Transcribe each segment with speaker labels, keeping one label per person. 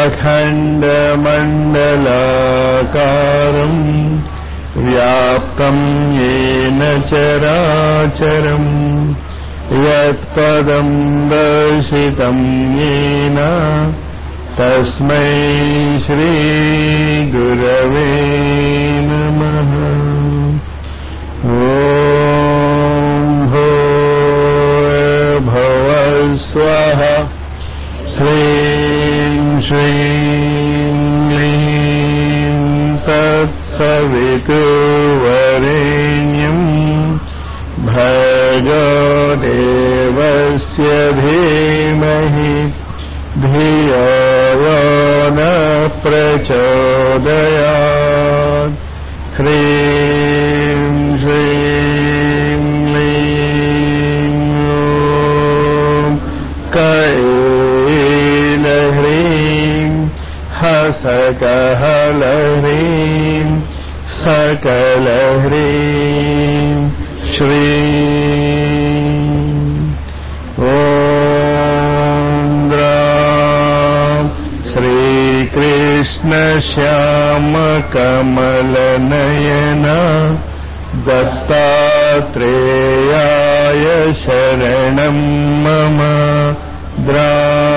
Speaker 1: अखण्डमण्डलाकारम् व्याप्तं येन चराचरम् यत्पदं दर्शितं येन तस्मै श्रीगुरवे नमः ॐ भूर्भुवस्वः श्रीं श्रीं क्लीं तत्सवितुर्वरेण्यम् भगदेवस्य धीमहि धियो यो न प्रचोदयात् ह्रीं श्रीं क्लीं ॐ कैलह्रीं हसकहलह्रीं सकलह्रीं श्रीं ॐ द्रां श्रीकृष्णश्यामकमलनयन दत्तात्रेयाय शरणं मम द्रा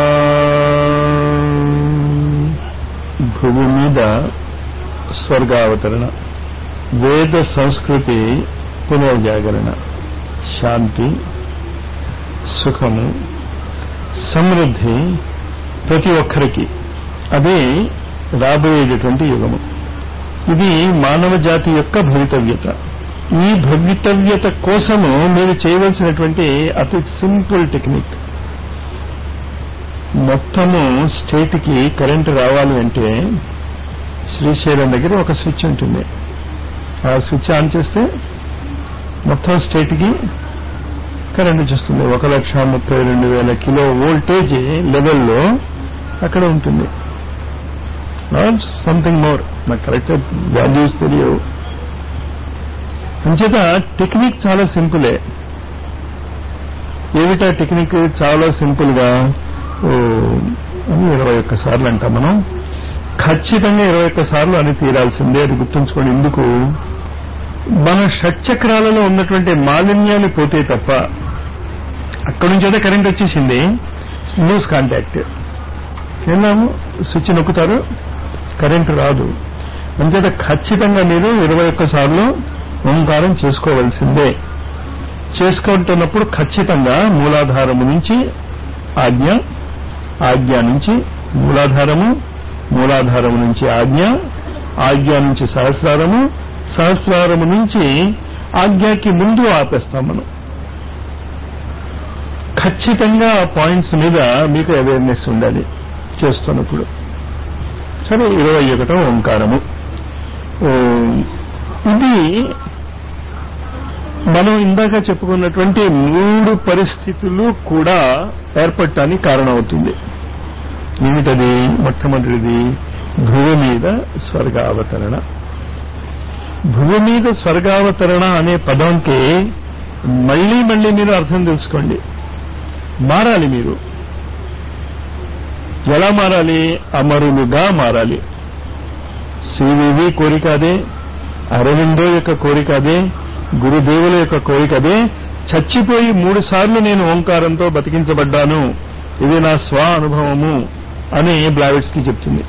Speaker 1: భూమి మీద స్వర్గావతరణ వేద సంస్కృతి పునర్జాగరణ శాంతి సుఖము సమృద్ధి ప్రతి ఒక్కరికి అదే రాబోయేటటువంటి యుగము ఇది మానవ జాతి యొక్క భవితవ్యత ఈ భవితవ్యత కోసము మీరు చేయవలసినటువంటి అతి సింపుల్ టెక్నిక్ మొత్తము స్టేట్ కి కరెంటు రావాలి అంటే శ్రీశైలం దగ్గర ఒక స్విచ్ ఉంటుంది ఆ స్విచ్ ఆన్ చేస్తే మొత్తం స్టేట్ కి కరెంట్ వచ్చేస్తుంది ఒక లక్ష ముప్పై రెండు వేల కిలో వోల్టేజ్ లెవెల్లో అక్కడ ఉంటుంది నాట్ సంథింగ్ మోర్ నాకు కరెక్ట్ వాల్యూస్ తెలియవు అంచేత టెక్నిక్ చాలా సింపులే ఏమిటా టెక్నిక్ చాలా సింపుల్ గా ఓ అని ఇరవై ఒక్క సార్లు అంటాం మనం ఖచ్చితంగా ఇరవై ఒక్క సార్లు అని తీరాల్సిందే అది గుర్తుంచుకోండి ఎందుకు మన షట్చక్రాలలో ఉన్నటువంటి మాలిన్యాలు పోతే తప్ప అక్కడి నుంచి అయితే కరెంట్ వచ్చేసింది లూజ్ కాంటాక్ట్ వెళ్ళాము స్విచ్ నొక్కుతారు కరెంటు రాదు అంచేత ఖచ్చితంగా మీరు ఇరవై ఒక్క సార్లు ఓంకారం చేసుకోవలసిందే చేసుకుంటున్నప్పుడు ఖచ్చితంగా మూలాధారము నుంచి ఆజ్ఞ ఆజ్ఞ నుంచి మూలాధారము మూలాధారము నుంచి ఆజ్ఞ ఆజ్ఞ నుంచి సహస్రారము సహస్రారము నుంచి ఆజ్ఞకి ముందు ఆపేస్తాం మనం ఖచ్చితంగా ఆ పాయింట్స్ మీద మీకు అవేర్నెస్ ఉండాలి చేస్తున్నప్పుడు సరే ఇరవై ఒకటో ఓంకారము ఓం. ఇది మనం ఇందాక చెప్పుకున్నటువంటి మూడు పరిస్థితులు కూడా ఏర్పడటానికి కారణమవుతుంది ఏమిటది మొట్టమొదటిది భూమి మీద స్వర్గావతరణ భూమి మీద స్వర్గావతరణ అనే పదంకి మళ్ళీ మళ్ళీ మీరు అర్థం తెలుసుకోండి మారాలి మీరు ఎలా మారాలి అమరులుగా మారాలి శ్రీదేవి కోరిక అదే అరవిందో యొక్క కోరిక అదే గురుదేవుల యొక్క కోరిక అదే చచ్చిపోయి మూడు సార్లు నేను ఓంకారంతో బతికించబడ్డాను ఇది నా స్వ అనుభవము అని బ్లావిట్స్ కి చెప్తుంది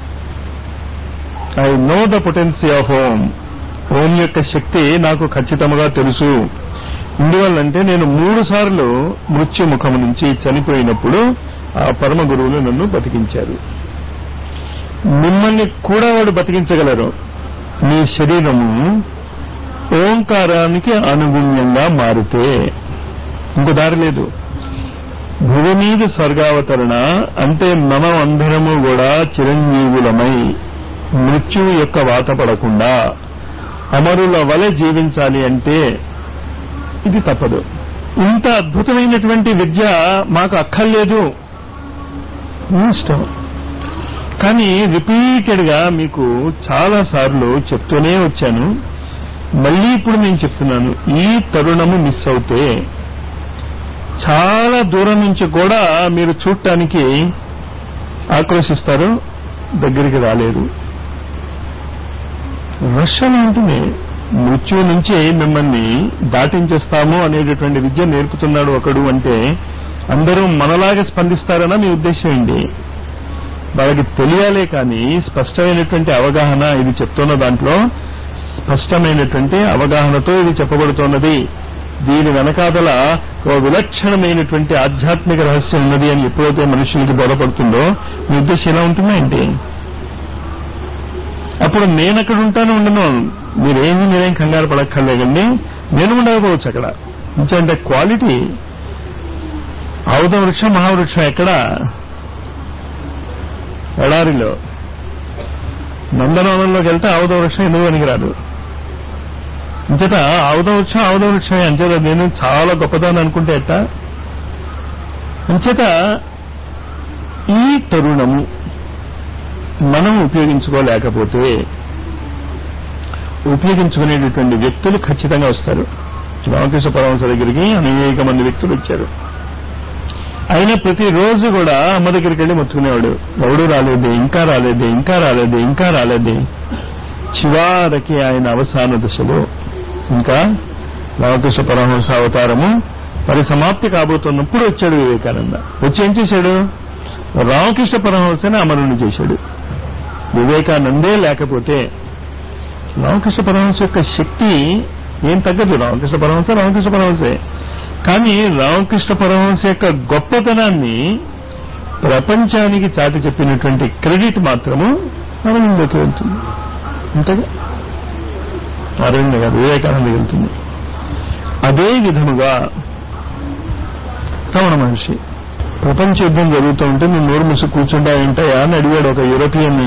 Speaker 1: I know the potency of Om Om యొక్క శక్తి నాకు ఖచ్చితంగా తెలుసు ఇందువల్లంటే నేను మూడు సార్లు మృత్యుముఖము నుంచి చనిపోయినప్పుడు ఆ పరమ గురువులు నన్ను బతికించారు మిమ్మల్ని కూడా వాడు బతికించగలరు మీ శరీరము ఓంకారానికి అనుగుణ్యంగా మారితే ఇంకో దారి లేదు భూమి మీద స్వర్గావతరణ అంటే మనం అందరము కూడా చిరంజీవులమై మృత్యువు యొక్క వాత పడకుండా అమరుల వలె జీవించాలి అంటే ఇది తప్పదు ఇంత అద్భుతమైనటువంటి విద్య మాకు అక్కర్లేదు మీ ఇష్టం కానీ రిపీటెడ్ గా మీకు చాలా సార్లు చెప్తూనే వచ్చాను మళ్ళీ ఇప్పుడు నేను చెప్తున్నాను ఈ తరుణము మిస్ అవుతే చాలా దూరం నుంచి కూడా మీరు చూడటానికి ఆక్రోశిస్తారు దగ్గరికి రాలేరు రష్ ఎలా ఉంటుంది మృత్యు నుంచి మిమ్మల్ని దాటించేస్తాము అనేటటువంటి విద్య నేర్పుతున్నాడు ఒకడు అంటే అందరూ మనలాగా స్పందిస్తారనా మీ ఉద్దేశం ఏంటి వాళ్ళకి తెలియాలే కానీ స్పష్టమైనటువంటి అవగాహన ఇది చెప్తున్న దాంట్లో స్పష్టమైనటువంటి అవగాహనతో ఇది చెప్పబడుతున్నది దీని వెనకాదల ఓ విలక్షణమైనటువంటి ఆధ్యాత్మిక రహస్యం ఉన్నది అని ఎప్పుడైతే మనుషులకి బోధపడుతుందో మీ ఉద్దేశం ఎలా ఉంటుందా ఏంటి అప్పుడు నేను అక్కడ ఉంటాను ఉండను మీరేమి మీరేం కంగారు పడక్కర్లేదండి నేను ఉండకపోవచ్చు అక్కడ ఇంకంటే క్వాలిటీ ఆవుద వృక్షం మహావృక్షం ఎక్కడ ఎడారిలో నందనవనంలోకి వెళ్తే ఆవుద వృక్షం ఎందుకు పనికిరాదు అంచేత ఆవుద వృక్షం ఆవుద వృక్షం అంచేత నేను చాలా గొప్పదాన్ని అనుకుంటే ఎట్ట అంచేత ఈ తరుణము మనం ఉపయోగించుకోలేకపోతే ఉపయోగించుకునేటటువంటి వ్యక్తులు ఖచ్చితంగా వస్తారు రామకృష్ణ పరమహంస దగ్గరికి అనేక మంది వ్యక్తులు వచ్చారు అయినా ప్రతిరోజు కూడా అమ్మ దగ్గరికి వెళ్ళి మొత్తుకునేవాడు ఎవడు రాలేదే ఇంకా రాలేదే ఇంకా రాలేదే ఇంకా రాలేదే చివారకి ఆయన అవసాన దశలో ఇంకా రామకృష్ణ పరమహంస అవతారము పరిసమాప్తి కాబోతున్నప్పుడు వచ్చాడు వివేకానంద వచ్చి ఏం చేశాడు రామకృష్ణ పరమహంసని అమరుని చేశాడు వివేకానందే లేకపోతే రామకృష్ణ పరమహంస యొక్క శక్తి ఏం తగ్గదు రామకృష్ణ పరమహంస రామకృష్ణ పరమహంసే కానీ రామకృష్ణ పరమహంస యొక్క గొప్పతనాన్ని ప్రపంచానికి చాటి చెప్పినటువంటి క్రెడిట్ మాత్రము అరవిందకి వెళ్తుంది అంతేగా అరవింద గారు వివేకానంద వెళ్తుంది అదే విధముగా రమణ మహర్షి ప్రపంచ యుద్ధం జరుగుతూ ఉంటే నువ్వు నోరు ముసు కూర్చుంటా ఏంటయా అని అడిగాడు ఒక యూరోపియన్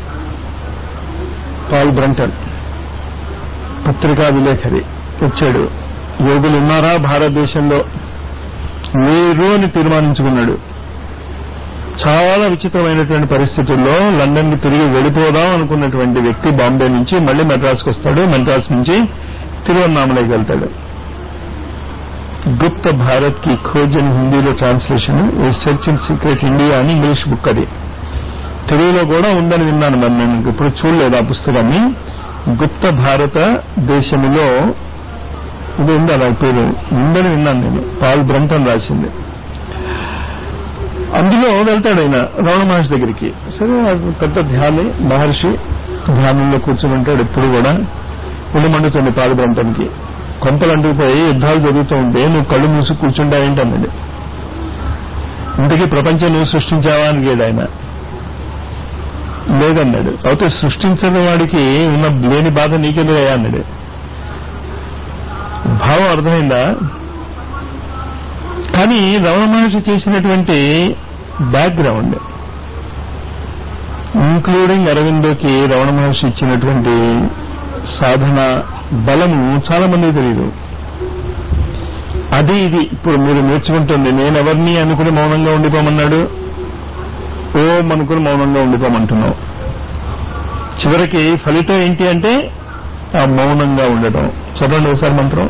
Speaker 1: పాల్ బ్రంటన్ పత్రికా విలేఖరి వచ్చాడు యోగులు ఉన్నారా భారతదేశంలో లేరు అని తీర్మానించుకున్నాడు చాలా విచిత్రమైనటువంటి పరిస్థితుల్లో లండన్ కి తిరిగి వెళ్ళిపోదాం అనుకున్నటువంటి వ్యక్తి బాంబే నుంచి మళ్ళీ మెడ్రాస్కి వస్తాడు మెడ్రాస్ నుంచి తిరువన్నామలైకి వెళ్తాడు గుప్త భారత్ కి ఖోజ్ అని హిందీలో ట్రాన్స్లేషన్ ఈ సెర్చ్ ఇన్ సీక్రెట్ ఇండియా అని ఇంగ్లీష్ బుక్ అది తెలుగులో కూడా ఉందని విన్నాను మరి నేను ఇప్పుడు చూడలేదు ఆ పుస్తకాన్ని గుప్త భారత దేశములో ఇది ఉంది అలా పేరు ఉందని విన్నాను నేను పాల్ బ్రంటన్ రాసింది అందులో వెళ్తాడు ఆయన రమణ మహర్షి దగ్గరికి సరే అది పెద్ద ధ్యాని మహర్షి ధ్యానంలో కూర్చుని ఉంటాడు ఎప్పుడు కూడా ఒళ్ళు మండుతుంది పాల్ బ్రంటన్కి కొంపలు అంటుకుపోయి యుద్ధాలు జరుగుతూ ఉంటే నువ్వు కళ్ళు మూసి కూర్చుంటావేంటి అన్నాడు ఇంతకీ ప్రపంచం నువ్వు సృష్టించావా అని లేడు ఆయన లేదన్నాడు అయితే సృష్టించిన వాడికి ఉన్న లేని బాధ నీకెందుకయ్యా అన్నాడు భావం అర్థమైందా కానీ రమణ మహర్షి చేసినటువంటి బ్యాక్గ్రౌండ్ ఇంక్లూడింగ్ అరవిందోకి రమణ మహర్షి ఇచ్చినటువంటి సాధన బలము చాలా మందికి తెలియదు అది ఇది ఇప్పుడు మీరు నేర్చుకుంటుంది నేనెవరిని అనుకుని మౌనంగా ఉండిపోమన్నాడు ఓం అనుకుని మౌనంగా ఉండిపోమంటున్నావు చివరికి ఫలితం ఏంటి అంటే ఆ మౌనంగా ఉండటం చదవండి ఒకసారి మంత్రం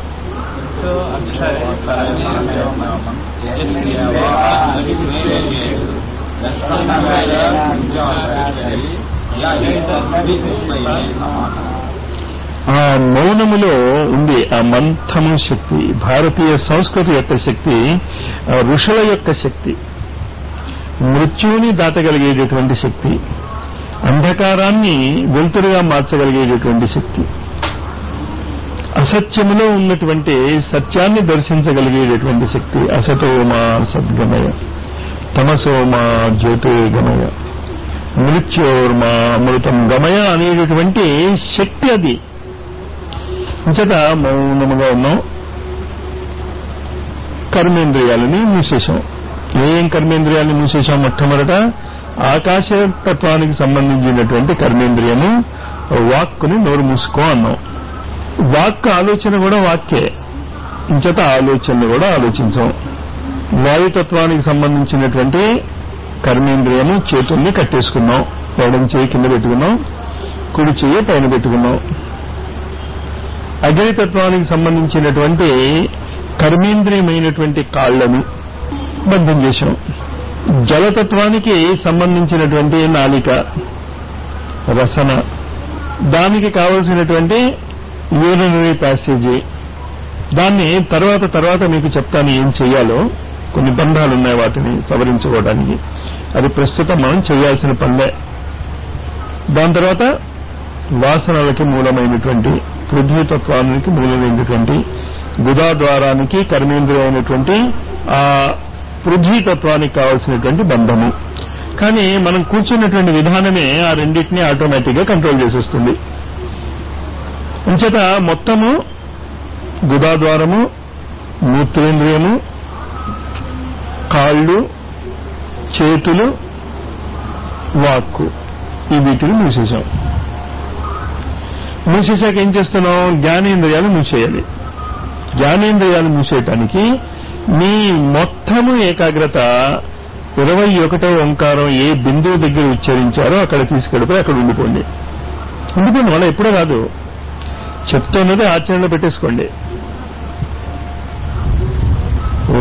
Speaker 1: ఆ మౌనములో ఉంది ఆ మంథము శక్తి భారతీయ సంస్కృతి యొక్క శక్తి ఆ ఋషుల యొక్క శక్తి మృత్యువుని దాటగలిగేటటువంటి శక్తి అంధకారాన్ని వెలుతురుగా మార్చగలిగేటటువంటి శక్తి అసత్యములో ఉన్నటువంటి సత్యాన్ని దర్శించగలిగేటటువంటి శక్తి అసతోమా సద్గమయ తమసోమా జ్యోతిర్గమయ మృత్యోర్మా అమృతం గమయ అనేటటువంటి శక్తి అది అంచేత మౌనముగా ఉన్నాం కర్మేంద్రియాలని మూసేశాం ఏం కర్మేంద్రియాలని మూసేశాం మొట్టమొదట ఆకాశ తత్వానికి సంబంధించినటువంటి కర్మేంద్రియము వాక్కుని నోరు మూసుకో అన్నాం వాక్ ఆలోచన కూడా వాక్యే ఇంచేత ఆలోచనలు కూడా ఆలోచించాం వాయుతత్వానికి సంబంధించినటువంటి కర్మేంద్రియము చేతుల్ని కట్టేసుకున్నాం ఎడం చేయి కింద పెట్టుకున్నాం కుడి చెయ్యి పైన పెట్టుకున్నాం అగ్నితత్వానికి సంబంధించినటువంటి కర్మేంద్రియమైనటువంటి కాళ్లను బంధం చేశాం జలతత్వానికి సంబంధించినటువంటి నాలిక రసన దానికి కావలసినటువంటి యూరినరీ ప్యాసేజీ దాన్ని తర్వాత తర్వాత మీకు చెప్తాను ఏం చెయ్యాలో కొన్ని బంధాలు ఉన్నాయి వాటిని సవరించుకోవడానికి అది ప్రస్తుతం మనం చేయాల్సిన పనులే దాని తర్వాత వాసనలకి మూలమైనటువంటి పృథ్వీతత్వానికి మూలమైనటువంటి గుదా ద్వారానికి కర్మేంద్రియ అయినటువంటి ఆ పృథ్వీతత్వానికి కావలసినటువంటి బంధము కానీ మనం కూర్చున్నటువంటి విధానమే ఆ రెండింటినీ ఆటోమేటిక్ గా కంట్రోల్ చేసేస్తుంది అంచేత మొత్తము గుదాద్వారము మూత్రేంద్రియము కాళ్ళు చేతులు వాక్కు ఈ వీటిని మూసేసాం మూసేశాక ఏం చేస్తున్నాం జ్ఞానేంద్రియాలు మూసేయాలి జ్ఞానేంద్రియాలు మూసేయటానికి మీ మొత్తము ఏకాగ్రత ఇరవై ఒకటో ఓంకారం ఏ బిందువు దగ్గర ఉచ్చరించారో అక్కడ తీసుకెళ్ళిపోయి అక్కడ ఉండిపోండి ఉండిపోయింది మళ్ళీ ఎప్పుడో కాదు చెప్తున్నది ఆచరణలో పెట్టేసుకోండి ఓ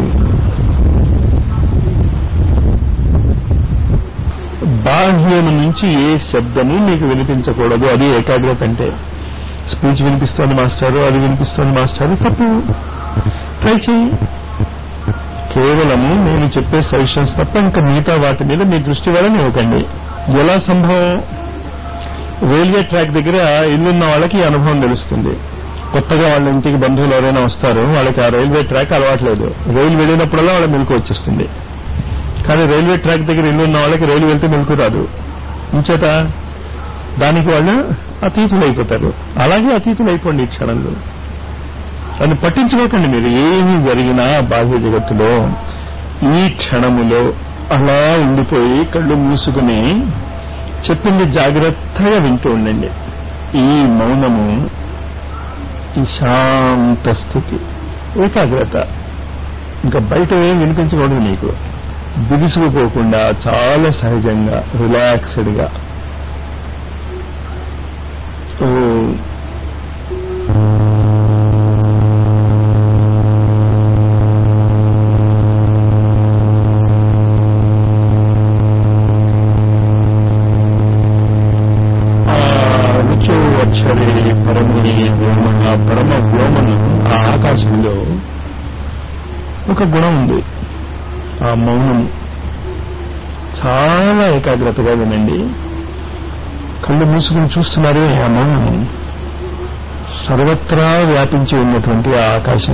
Speaker 1: బాహ్యము నుంచి ఏ శబ్దము మీకు వినిపించకూడదు అది ఏకాగ్రత అంటే స్పీచ్ వినిపిస్తోంది మాస్టారు అది వినిపిస్తోంది మాస్టారు తప్పు ట్రై చేయి కేవలము నేను చెప్పే సజెషన్స్ తప్ప ఇంకా మిగతా వాటి మీద మీ దృష్టి వలన ఇవ్వకండి ఎలా సంభవం రైల్వే ట్రాక్ దగ్గర ఇల్లున్న వాళ్ళకి ఈ అనుభవం తెలుస్తుంది కొత్తగా వాళ్ళ ఇంటికి బంధువులు ఎవరైనా వస్తారు వాళ్ళకి ఆ రైల్వే ట్రాక్ అలవాట్లేదు రైలు వెళ్ళినప్పుడల్లా వాళ్ళ మెలకు వచ్చేస్తుంది కానీ రైల్వే ట్రాక్ దగ్గర ఇల్లు ఉన్న వాళ్ళకి రైలు వెళ్తే మెలకు రాదు ఇంచేత దానికి వాళ్ళు అతీతులు అయిపోతారు అలాగే అతీతులు అయిపోండి ఈ క్షణంలో దాన్ని పట్టించుకోకండి మీరు ఏమి జరిగినా బాహ్య జగత్తులో ఈ క్షణములో అలా ఉండిపోయి కళ్ళు మూసుకుని చెప్పింది జాగ్రత్తగా వింటూ ఉండండి ఈ మౌనము ఈ శాంత స్థితి ఏకాగ్రత ఇంకా బయట ఏం వినిపించకూడదు నీకు బిగుసుకుపోకుండా చాలా సహజంగా రిలాక్స్డ్ గా ఓ రుచో అక్షరే పరముని వ్యోమ ఆ పరమ వ్యోమను ఆ ఆకాశంలో ఒక గుణం ఉంది ఆ మౌనం చాలా ఏకాగ్రతగా వినండి కళ్ళు మూసుకుని చూస్తున్నారే ఆ మౌనం సర్వత్రా వ్యాపించి ఉన్నటువంటి ఆ ఆకాశం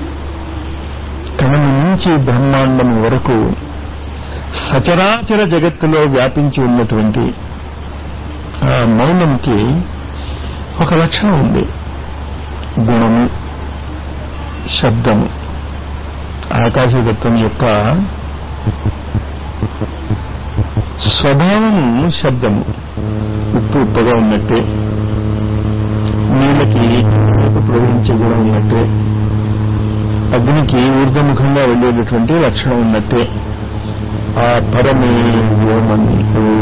Speaker 1: కణము నుంచి బ్రహ్మాండం వరకు సచరాచర జగత్తులో వ్యాపించి ఉన్నటువంటి ఆ మౌనంకి ఒక లక్షణం ఉంది గుణము శబ్దము ఆకాశతత్వం యొక్క స్వభావము శబ్దము ఉప్పు ఉప్పుగా ఉన్నట్టే నీళ్ళకి ప్రవహించే గుణం ఉన్నట్టే అగ్నికి ఊర్ధముఖంగా వెళ్ళేటటువంటి లక్షణం ఉన్నట్టే ఆ పరమే వ్యోమని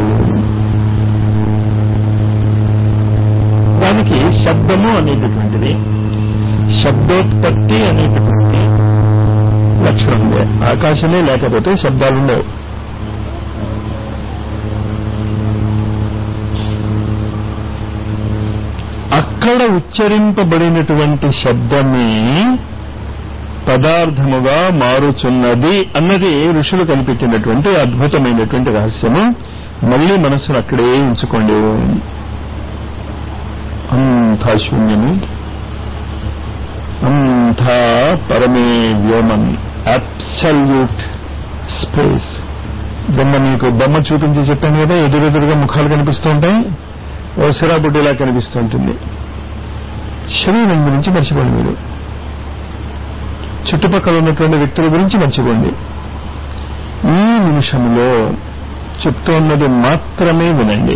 Speaker 1: దానికి శబ్దము అనేటటువంటిది శబ్దోత్పత్తి అనేటటువంటి లక్షణం ఉంది ఆకాశమే లేకపోతే శబ్దాలుండవు అక్కడ ఉచ్చరింపబడినటువంటి శబ్దమే పదార్థముగా మారుచున్నది అన్నది ఋషులు కనిపెట్టినటువంటి అద్భుతమైనటువంటి రహస్యము మళ్ళీ మనసును అక్కడే ఉంచుకోండి అంతా శూన్యము అంతా పరమే వ్యోమం అబ్సల్యూట్ స్పేస్ బొమ్మ మీకు బొమ్మ చూపించి చెప్పాను కదా ఎదురెదురుగా ముఖాలు కనిపిస్తూ ఉంటాయి ఓ సిరాబుడ్డిలా కనిపిస్తూ ఉంటుంది శరీరం గురించి మర్చిపోండి మీరు చుట్టుపక్కల ఉన్నటువంటి వ్యక్తుల గురించి మర్చిపోండి ఈ నిమిషంలో చెప్తున్నది మాత్రమే వినండి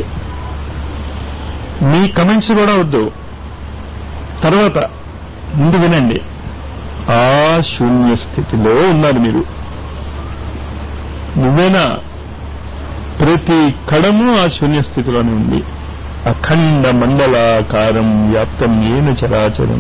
Speaker 1: మీ కమెంట్స్ కూడా వద్దు తర్వాత ముందు వినండి ఆ శూన్య స్థితిలో ఉన్నారు మీరు నువ్వేనా ప్రతి కడము ఆ శూన్య స్థితిలోనే ఉంది అఖండ మండలాకారం వ్యాప్తం ఏన చరాచరం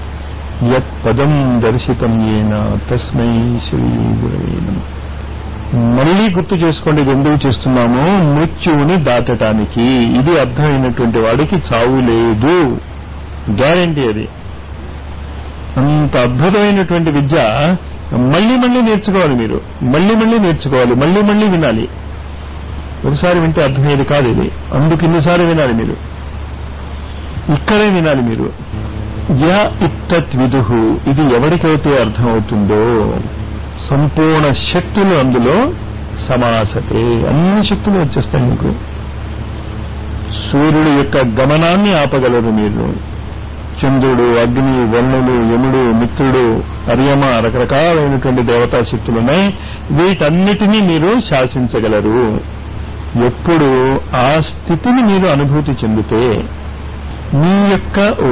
Speaker 1: యత్ పదం దర్శితం ఏన తస్మై శ్రీ గురవే నమః మళ్ళీ గుర్తు చేసుకోండి ఇది ఎందుకు చేస్తున్నాము మృత్యువుని దాటటానికి ఇది అర్థమైనటువంటి వాడికి చావు లేదు గ్యారంటీ అది అంత అద్భుతమైనటువంటి విద్య మళ్ళీ మళ్ళీ నేర్చుకోవాలి మీరు మళ్ళీ మళ్ళీ నేర్చుకోవాలి మళ్ళీ మళ్ళీ వినాలి ఒకసారి వింటే అర్థమయ్యేది కాదు ఇది అందుకు ఇన్నిసార్లు వినాలి మీరు ఇక్కడే వినాలి మీరు యా ఇత్తత్ విదుహు ఇది ఎవరికైతే అర్థమవుతుందో సంపూర్ణ శక్తులు అందులో సమాసతే అన్ని శక్తులు వచ్చేస్తాయి మీకు సూర్యుడు యొక్క గమనాన్ని ఆపగలరు మీరు చంద్రుడు అగ్ని వరుణుడు యముడు మిత్రుడు అరియమ రకరకాలైనటువంటి దేవతా శక్తులు ఉన్నాయి వీటన్నిటినీ మీరు శాసించగలరు ఎప్పుడు ఆ స్థితిని మీరు అనుభూతి చెందితే మీ యొక్క ఓ,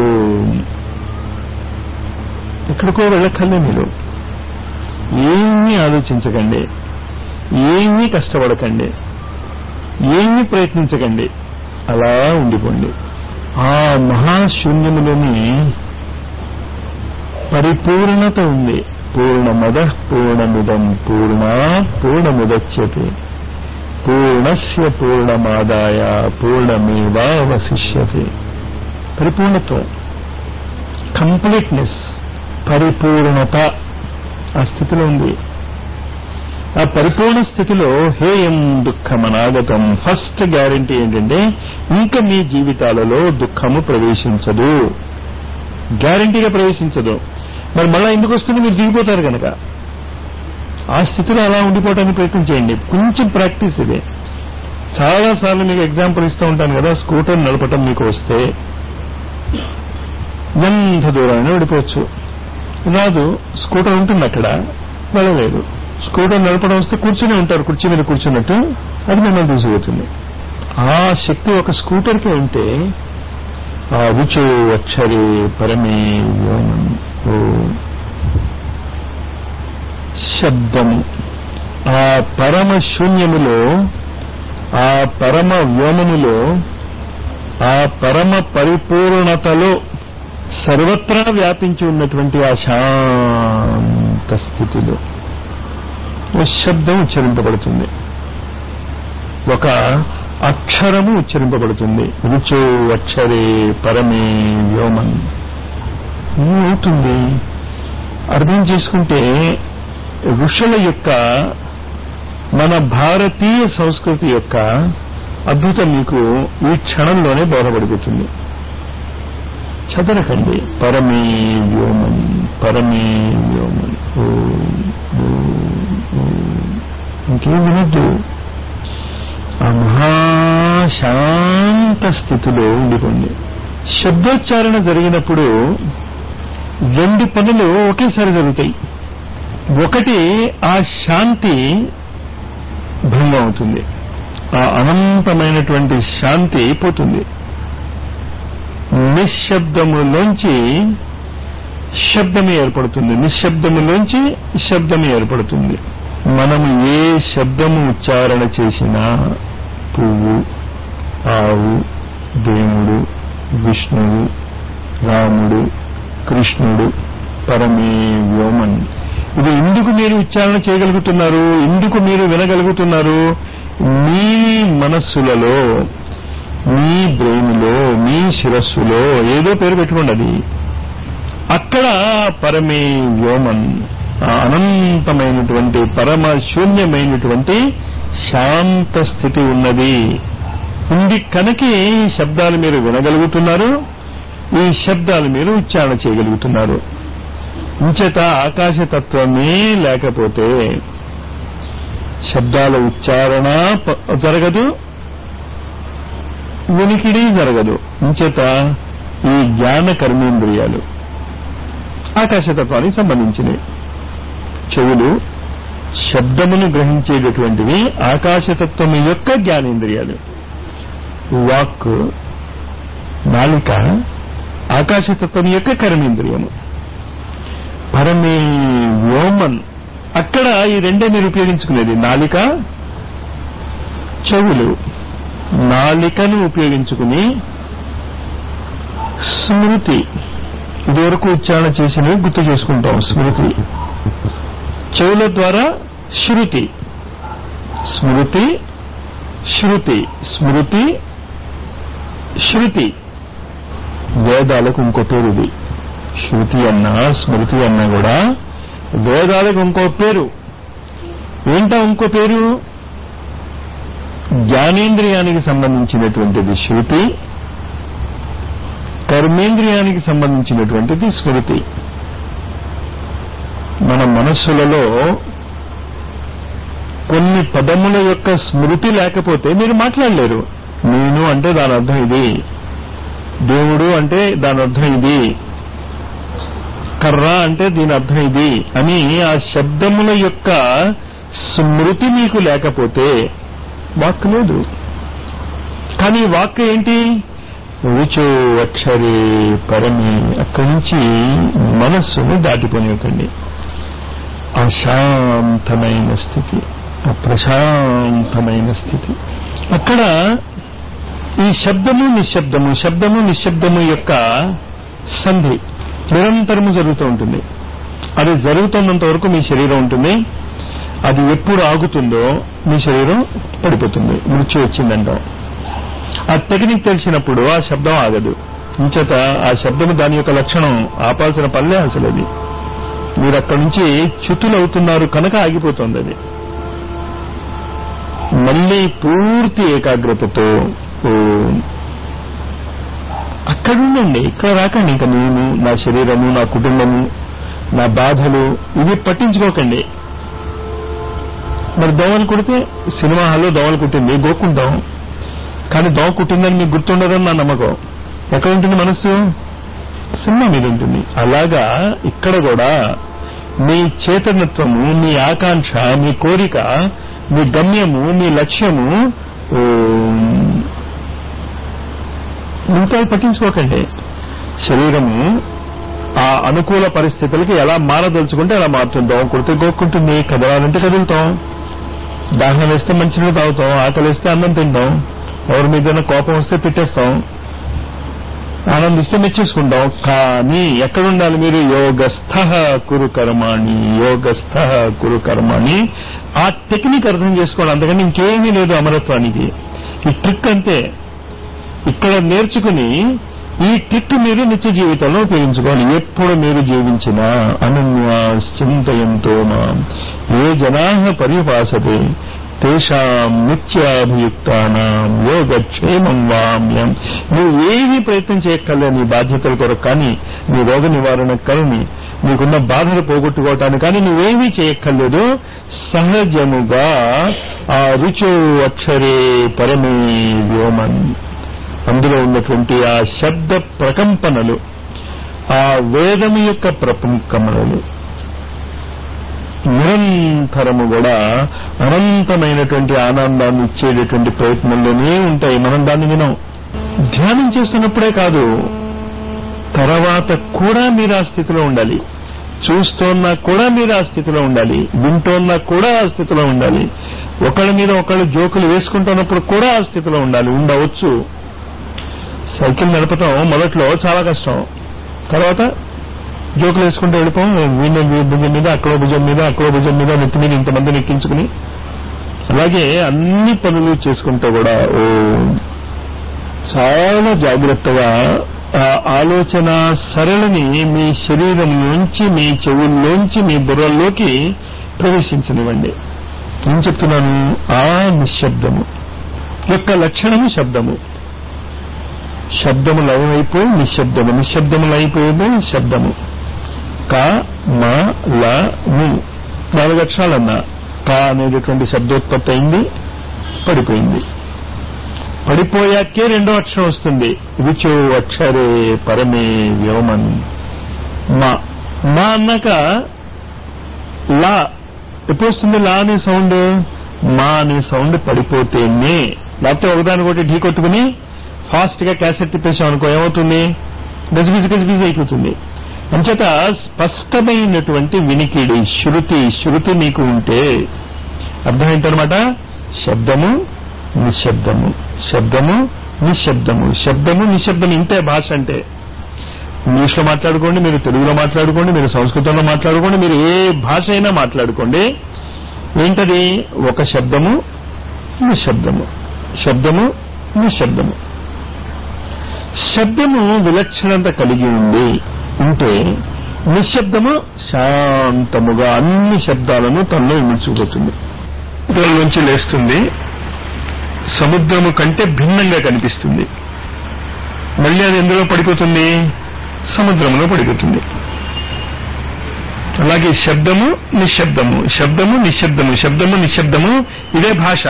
Speaker 1: ఎక్కడికో వెళ్ళక్కర్లే మీరు ఏమీ ఆలోచించకండి ఏమీ కష్టపడకండి ఏమీ ప్రయత్నించకండి అలా ఉండిపోండి ఆ మహాశూన్యములోని పరిపూర్ణత ఉంది పూర్ణమద పూర్ణముదం పూర్ణ పూర్ణముదచ్యతే పూర్ణస్య పూర్ణమాదాయ పూర్ణమేవావశిష్యతే పరిపూర్ణత్వం కంప్లీట్నెస్ పరిపూర్ణత ఆ స్థితిలో ఉంది ఆ పరిపూర్ణ స్థితిలో హేయం దుఃఖమనాగతం ఫస్ట్ గ్యారంటీ ఏంటంటే ఇంకా మీ జీవితాలలో దుఃఖము ప్రవేశించదు గ్యారంటీగా ప్రవేశించదు మరి మళ్ళా ఎందుకు వస్తుంది మీరు దిగిపోతారు కనుక ఆ స్థితిలో అలా ఉండిపోవడానికి ప్రయత్నం చేయండి కొంచెం ప్రాక్టీస్ ఇదే చాలా సార్లు మీకు ఎగ్జాంపుల్ ఇస్తూ ఉంటాను కదా స్కూటర్ నడపటం మీకు వస్తే ఎంత దూరమైనా వెళ్ళిపోవచ్చు రాదు స్కూటర్ ఉంటుంది అక్కడ వెళ్ళలేదు స్కూటర్ నడపడం వస్తే కూర్చుని ఉంటారు కుర్చీ మీద కూర్చున్నట్టు అది మిమ్మల్ని తీసుకుపోతుంది ఆ శక్తి ఒక స్కూటర్కి ఉంటే ఆ రుచో అక్షరే పరమే వ్యోమం ఓ శబ్దము ఆ పరమ శూన్యములో ఆ పరమ వ్యోమములో ఆ పరమ పరిపూర్ణతలో సర్వత్రా వ్యాపించి ఉన్నటువంటి ఆ శాంత స్థితిలో ఓ శబ్దం ఉచ్చరింపబడుతుంది ఒక అక్షరము ఉచ్చరింపబడుతుంది రుచో అక్షరే పరమే వ్యోమన్ ఏమవుతుంది అర్థం చేసుకుంటే ఋషుల యొక్క మన భారతీయ సంస్కృతి యొక్క అద్భుతం మీకు ఈ క్షణంలోనే బోధపడిపోతుంది చదరకండి పరమే వ్యోమన్ పరమే వ్యోమన్ ఓ ఓ, ఓ. ఇంకేం వినద్దు ఆ మహాశాంత స్థితిలో ఉండిపోండి శబ్దోచ్చారణ జరిగినప్పుడు రెండు పనులు ఒకేసారి జరుగుతాయి ఒకటి ఆ శాంతి భంగం అవుతుంది ఆ అనంతమైనటువంటి శాంతి పోతుంది నిశ్శబ్దములోంచి శబ్దము ఏర్పడుతుంది నిశ్శబ్దములోంచి శబ్దము ఏర్పడుతుంది మనము ఏ శబ్దము ఉచ్చారణ చేసినా పువ్వు ఆవు దేవుడు విష్ణువు రాముడు కృష్ణుడు పరమే వ్యోమన్ ఇది ఎందుకు మీరు ఉచ్చారణ చేయగలుగుతున్నారు ఎందుకు మీరు వినగలుగుతున్నారు మీ మనస్సులలో మీ బ్రెయిన్లో మీ శిరస్సులో ఏదో పేరు పెట్టుకోండి అది అక్కడ పరమే వ్యోమన్ ఆ అనంతమైనటువంటి పరమ శూన్యమైనటువంటి శాంత స్థితి ఉన్నది ఉంది కనుక ఈ శబ్దాలు మీరు వినగలుగుతున్నారు ఈ శబ్దాలు మీరు ఉచ్చారణ చేయగలుగుతున్నారు ఇంచేత ఆకాశతత్వమే లేకపోతే శబ్దాల ఉచ్చారణ ప- జరగదు వినికిడి జరగదు ఇంచేత ఈ జ్ఞాన కర్మేంద్రియాలు ఆకాశతత్వానికి సంబంధించినవి చెవులు శబ్దమును గ్రహించేటటువంటివి ఆకాశతత్వం యొక్క జ్ఞానేంద్రియాలు వాక్ నాలిక ఆకాశతత్వం యొక్క కర్మేంద్రియము పరమే వ్యోమన్ అక్కడ ఈ రెండే మీరు ఉపయోగించుకునేది నాలిక చెవులు నాలికను ఉపయోగించుకుని స్మృతి ఇదివరకు ఉచ్చారణ చేసినవి గుర్తు చేసుకుంటాం స్మృతి చెవుల ద్వారా శృతి స్మృతి శృతి స్మృతి శృతి వేదాలకు ఇంకో పేరు ఇది శృతి అన్నా స్మృతి అన్నా కూడా వేదాలకు ఇంకో పేరు ఏంటా ఇంకో పేరు జ్ఞానేంద్రియానికి సంబంధించినటువంటిది శృతి కర్మేంద్రియానికి సంబంధించినటువంటిది స్మృతి మన మనస్సులలో కొన్ని పదముల యొక్క స్మృతి లేకపోతే మీరు మాట్లాడలేరు నేను అంటే దాని అర్థం ఇది దేవుడు అంటే దాని అర్థం ఇది కర్ర అంటే దీని అర్థం ఇది అని ఆ శబ్దముల యొక్క స్మృతి మీకు లేకపోతే వాక్ లేదు కానీ వాక్ ఏంటి రుచో అక్షరే పరమి అక్కడి నుంచి మనస్సును దాటిపోనివ్వకండి అశాంతమైన స్థితి అప్రశాంతమైన స్థితి అక్కడ ఈ శబ్దము నిశ్శబ్దము శబ్దము నిశ్శబ్దము యొక్క సంధి నిరంతరము జరుగుతూ ఉంటుంది అది జరుగుతున్నంత వరకు మీ శరీరం ఉంటుంది అది ఎప్పుడు ఆగుతుందో మీ శరీరం పడిపోతుంది మృత్యు వచ్చిందంటాం ఆ టెక్నిక్ తెలిసినప్పుడు ఆ శబ్దం ఆగదు ఇంచేత ఆ శబ్దము దాని యొక్క లక్షణం ఆపాల్సిన పనిలే అసలు అది మీరు అక్కడి నుంచి చ్యుతులవుతున్నారు కనుక ఆగిపోతుంది అది మళ్ళీ పూర్తి ఏకాగ్రతతో ఓ అక్కడ ఉండండి ఇక్కడ రాకండి ఇంకా నేను నా శరీరము నా కుటుంబము నా బాధలు ఇవి పట్టించుకోకండి మరి దోమలు కుడితే సినిమా హాల్లో దోమలు కుట్టింది గోక్కుంటాం కానీ దోమ కుట్టిందని మీకు గుర్తుండదని నా నమ్మకం ఎక్కడ ఉంటుంది మనస్సు సినిమా మీద ఉంటుంది అలాగా ఇక్కడ కూడా మీ చేతనత్వము మీ ఆకాంక్ష మీ కోరిక మీ గమ్యము మీ లక్ష్యము ఓ, ఇంకా పట్టించుకోకండి శరీరము ఆ అనుకూల పరిస్థితులకి ఎలా మారదలుచుకుంటే అలా మారుతుంది దోమ కుడితే గోక్కుంటుంది కదలాలంటే కదులుతాం దాహం వేస్తే మంచినీళ్ళు తాగుతాం ఆకలి వేస్తే అన్నం తింటాం ఎవరి మీద కోపం వస్తే పెట్టేస్తాం ఆనందిస్తే మెచ్చేసుకుంటాం కానీ ఎక్కడ ఉండాలి మీరు యోగస్థ కురు కర్మాణి యోగస్థ కురు కర్మాణి ఆ టెక్నిక్ అర్థం చేసుకోండి అంతకని ఇంకేమీ లేదు అమరత్వానికి ఈ ట్రిక్ అంతే ఇక్కడ నేర్చుకుని ఈ ట్రిక్ మీరు నిత్య జీవితంలో ఉపయోగించుకోవాలి ఎప్పుడు మీరు జీవించినా అనన్యాశ్చింతయంతో మాం ఏ జనా పర్యుపాసతే తేషాం నిత్యాభియుక్తానాం యోగక్షేమం వామ్యం నువ్వు ఏమీ ప్రయత్నం చేయక్కర్లే నీ బాధ్యతల కొరకు కానీ నీ రోగ నివారణ కానీ నీకున్న బాధలు పోగొట్టుకోవటానికి కానీ నువ్వేమీ చేయక్కర్లేదు సహజముగా ఆ రుచో అక్షరే పరమే వ్యోమన్ అందులో ఉన్నటువంటి ఆ శబ్ద ప్రకంపనలు ఆ వేదము యొక్క ప్రకంపనలు నిరంతరము కూడా అనంతమైనటువంటి ఆనందాన్ని ఇచ్చేటటువంటి ప్రయత్నంలోనే ఉంటాయి మనం దాన్ని వినం ధ్యానం చేస్తున్నప్పుడే కాదు తర్వాత కూడా మీరు ఆ స్థితిలో ఉండాలి చూస్తోన్నా కూడా మీరు ఆ స్థితిలో ఉండాలి వింటోన్నా కూడా ఆ స్థితిలో ఉండాలి ఒకళ్ళ మీద ఒకళ్ళు జోకులు వేసుకుంటున్నప్పుడు కూడా ఆ స్థితిలో ఉండాలి ఉండవచ్చు సైకిల్ నడపటం మొదట్లో చాలా కష్టం తర్వాత జోకులు వేసుకుంటూ వెళ్ళిపోం వీళ్ళ భుజం మీద అక్కడో భుజం మీద అక్కడో భుజం మీద నెత్తి మీద ఇంతమందిని ఎక్కించుకుని అలాగే అన్ని పనులు చేసుకుంటూ కూడా ఓ చాలా జాగ్రత్తగా ఆ ఆలోచన సరళిని మీ శరీరం నుంచి మీ చెవుల్లోంచి మీ బుర్రల్లోకి ప్రవేశించనివ్వండి ఏం చెప్తున్నాను ఆ నిశ్శబ్దము యొక్క లక్షణము శబ్దము శబ్దము లయమైపోయి నిశ్శబ్దము నిశ్శబ్దము లయమైపోయి శబ్దము క మ ల ము నాలుగు అక్షరాలన్నా క అనేటటువంటి శబ్దోత్పత్తి అయింది పడిపోయింది పడిపోయాకే రెండో అక్షరం వస్తుంది రుచో అక్షరే పరమే వ్యోమన్ మా మా అన్నాక లా ఎప్పుడు వస్తుంది లా అనే సౌండ్ మా అనే సౌండ్ పడిపోతేనే లేకపోతే ఒకదానికొకటి ఢీ కొట్టుకుని ఫాస్ట్ గా క్యాసెట్ తిప్పేసాం అనుకో ఏమవుతుంది గజిబిజి గజిబిజి అయిపోతుంది అంచేత స్పష్టమైనటువంటి వినికిడి శృతి శృతి మీకు ఉంటే అర్థమైందనమాట శబ్దము నిశ్శబ్దము శబ్దము నిశ్శబ్దము శబ్దము నిశ్శబ్దం ఇంతే భాష అంటే ఇంగ్లీష్ లో మాట్లాడుకోండి మీరు తెలుగులో మాట్లాడుకోండి మీరు సంస్కృతంలో మాట్లాడుకోండి మీరు ఏ భాష అయినా మాట్లాడుకోండి ఏంటది ఒక శబ్దము నిశ్శబ్దము శబ్దము నిశ్శబ్దము శబ్దము విలక్షణత కలిగి ఉండి ఉంటే నిశ్శబ్దము శాంతముగా అన్ని శబ్దాలను తనలో ఇమిడ్చుకుపోతుంది నుంచి లేస్తుంది సముద్రము కంటే భిన్నంగా కనిపిస్తుంది మళ్ళీ అది ఎందులో పడిపోతుంది సముద్రంలో పడిపోతుంది అలాగే శబ్దము నిశ్శబ్దము శబ్దము నిశ్శబ్దము శబ్దము నిశ్శబ్దము ఇదే భాష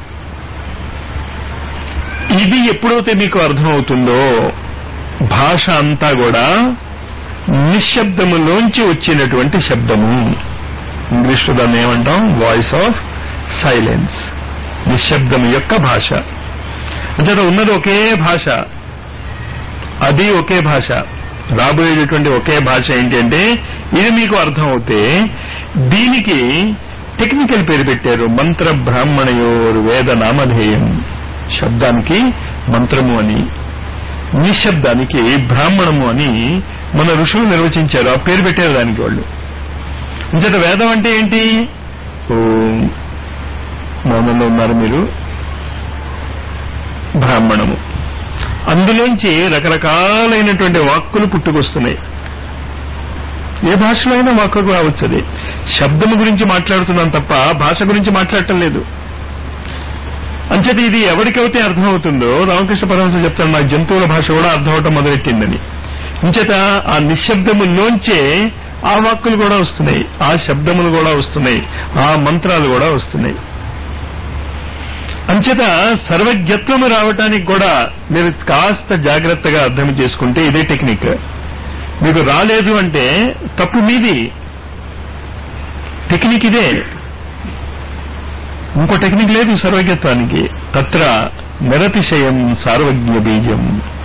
Speaker 1: ఇది ఎప్పుడైతే మీకు అర్థమవుతుందో భాష అంతా కూడా నిశ్శబ్దములోంచి వచ్చినటువంటి శబ్దము ఇంగ్లీష్లో దాన్ని ఏమంటాం వాయిస్ ఆఫ్ సైలెన్స్ నిశ్శబ్దం యొక్క భాష అంటే ఉన్నది ఒకే భాష అది ఒకే భాష రాబోయేటటువంటి ఒకే భాష ఏంటంటే ఇది మీకు అర్థమవుతే దీనికి టెక్నికల్ పేరు పెట్టారు మంత్ర బ్రాహ్మణయోర్ వేద నామధేయం శబ్దానికి మంత్రము అని నిశ్శబ్దానికి బ్రాహ్మణము అని మన ఋషులు నిర్వచించారు ఆ పేరు పెట్టారు దానికి వాళ్ళు ఇంచేత వేదం అంటే ఏంటి ఓం మౌనంలో ఉన్నారు మీరు బ్రాహ్మణము అందులోంచి రకరకాలైనటువంటి వాక్కులు పుట్టుకొస్తున్నాయి ఏ భాషలో అయినా వాక్కు రావచ్చు అది శబ్దము గురించి మాట్లాడుతున్నాం తప్ప భాష గురించి మాట్లాడటం లేదు అంచేత ఇది ఎవరికైతే అర్థమవుతుందో రామకృష్ణ పరమహంస చెప్తాను నా జంతువుల భాష కూడా అర్థం అవటం మొదలెట్టిందని అంచేత ఆ నిశ్శబ్దములోంచే ఆ వాక్కులు కూడా వస్తున్నాయి ఆ శబ్దములు కూడా వస్తున్నాయి ఆ మంత్రాలు కూడా వస్తున్నాయి అంచేత సర్వజ్ఞత్వము రావటానికి కూడా మీరు కాస్త జాగ్రత్తగా అర్థం చేసుకుంటే ఇదే టెక్నిక్ మీకు రాలేదు అంటే తప్పు మీది టెక్నిక్ ఇదే ఇంకో టెక్నిక్ లేదు సర్వజ్ఞత్వానికి తత్ర నిరతిశయం సార్వజ్ఞ బీజం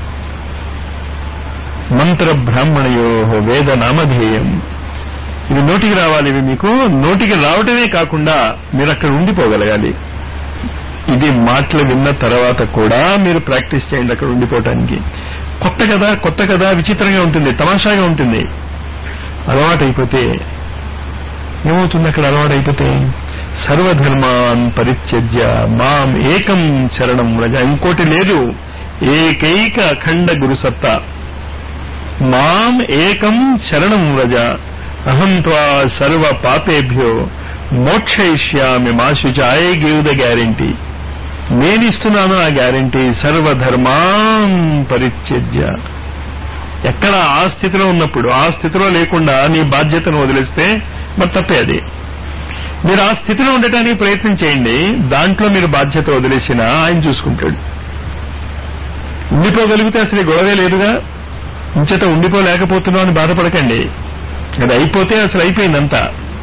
Speaker 1: మంత్ర బ్రాహ్మణయో వేద నామధేయం ఇవి నోటికి రావాలి ఇవి మీకు నోటికి రావటమే కాకుండా మీరు అక్కడ ఉండిపోగలగాలి ఇది మాటలు విన్న తర్వాత కూడా మీరు ప్రాక్టీస్ చేయండి అక్కడ ఉండిపోవటానికి కొత్త కదా కొత్త కదా విచిత్రంగా ఉంటుంది తమాషాగా ఉంటుంది అలవాటైపోతే ఏమవుతుంది అక్కడ అలవాటైపోతే సర్వధర్మాన్ పరిత్యజ్య మాం ఏకం చరణం వ్రజ ఇంకోటి లేదు ఏకైక అఖండ గురుసత్తా మాం ఏకం శరణం వ్రజ అహం త్వా సర్వ పాపేభ్యో మోక్షయిష్యామి మా శుచ ఐ గివ్ ద గ్యారంటీ నేను ఇస్తున్నాను ఆ గ్యారంటీ సర్వధర్మాన్ పరిత్యజ్య ఎక్కడ ఆ స్థితిలో ఉన్నప్పుడు ఆ స్థితిలో లేకుండా నీ బాధ్యతను వదిలేస్తే మరి తప్పే అది మీరు ఆ స్థితిలో ఉండటానికి ప్రయత్నం చేయండి దాంట్లో మీరు బాధ్యత వదిలేసినా ఆయన చూసుకుంటాడు ఉండిపోగలిగితే అసలు ఈ గొడవే లేదుగా ఇంచేత ఉండిపోలేకపోతున్నాం అని బాధపడకండి అది అయిపోతే అసలు అయిపోయిందంతా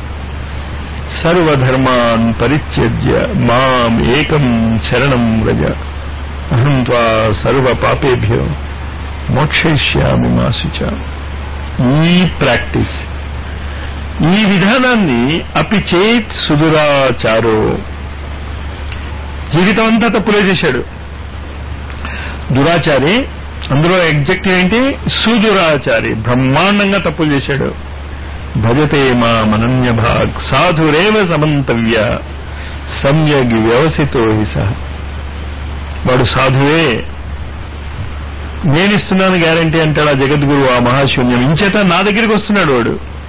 Speaker 1: సర్వధర్మాన్ పరిత్యజ్య మాం ఏకం శరణం వ్రజ అహం త్వా సర్వ పాపేభ్యో మోక్షయిష్యామి మాసుచ ఈ ప్రాక్టీస్ ఈ విధానాన్ని అపి చేత్ సుదురాచారో జీవితం అంతా తప్పులే చేశాడు దురాచారి అందులో ఎగ్జెక్టివ్ ఏంటి సుదురాచారి బ్రహ్మాండంగా తప్పులు చేశాడు భజతే మా మనన్య భాగ్ సాధురేవ సమంతవ్య సమ్యగ్ వ్యవసితో హి సహ వాడు సాధువే నేనిస్తున్నాను గ్యారంటీ అంటాడు ఆ జగద్గురు ఆ మహాశూన్యం ఇంచేత నా దగ్గరికి వస్తున్నాడు వాడు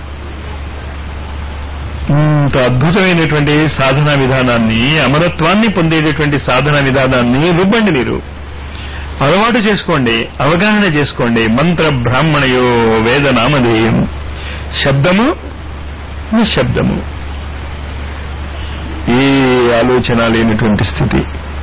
Speaker 1: ఇంత అద్భుతమైనటువంటి సాధనా విధానాన్ని అమరత్వాన్ని పొందేటటువంటి సాధనా విధానాన్ని రుబ్బండి మీరు అలవాటు చేసుకోండి అవగాహన చేసుకోండి మంత్ర బ్రాహ్మణయో వేద నామధేయం శబ్దము నిశ్శబ్దము ఏ ఆలోచన లేనటువంటి స్థితి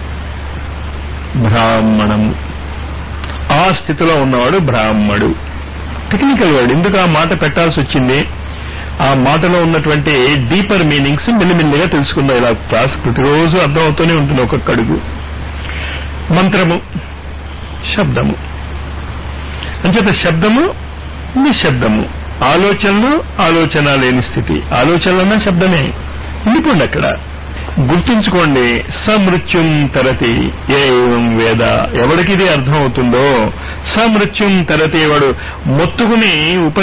Speaker 1: బ్రాహ్మణము ఆ స్థితిలో ఉన్నవాడు బ్రాహ్మడు టెక్నికల్ వర్డ్ ఎందుకు ఆ మాట పెట్టాల్సి వచ్చింది ఆ మాటలో ఉన్నటువంటి డీపర్ మీనింగ్స్ మెల్లిమెల్లిగా తెలుసుకుందాం ఇలా క్లాస్ ప్రతిరోజు అర్థం అవుతూనే ఉంటుంది ఒక్కొక్క అడుగు మంత్రము శబ్దము అంచేత శబ్దము నిశ్శబ్దము ఆలోచనలు ఆలోచన లేని స్థితి ఆలోచనలన్నా శబ్దమే ఉండిపోండి అక్కడ గుర్తుంచుకోండి సమృత్యుం తరతి ఏం వేద ఎవడికి ఇది అర్థం అవుతుందో సమృత్యుం తరతి వాడు మొత్తుకుని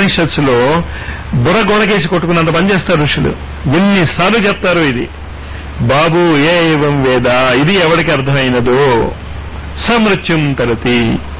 Speaker 1: ఉపనిషత్తులో బుర్ర గోడకేసి కొట్టుకున్నంత పని చేస్తారు ఋషులు ఎన్నిసార్లు చెప్తారు ఇది బాబు ఏ ఏవం వేద ఇది ఎవరికి అర్థమైనదో సమృత్యుం తరతి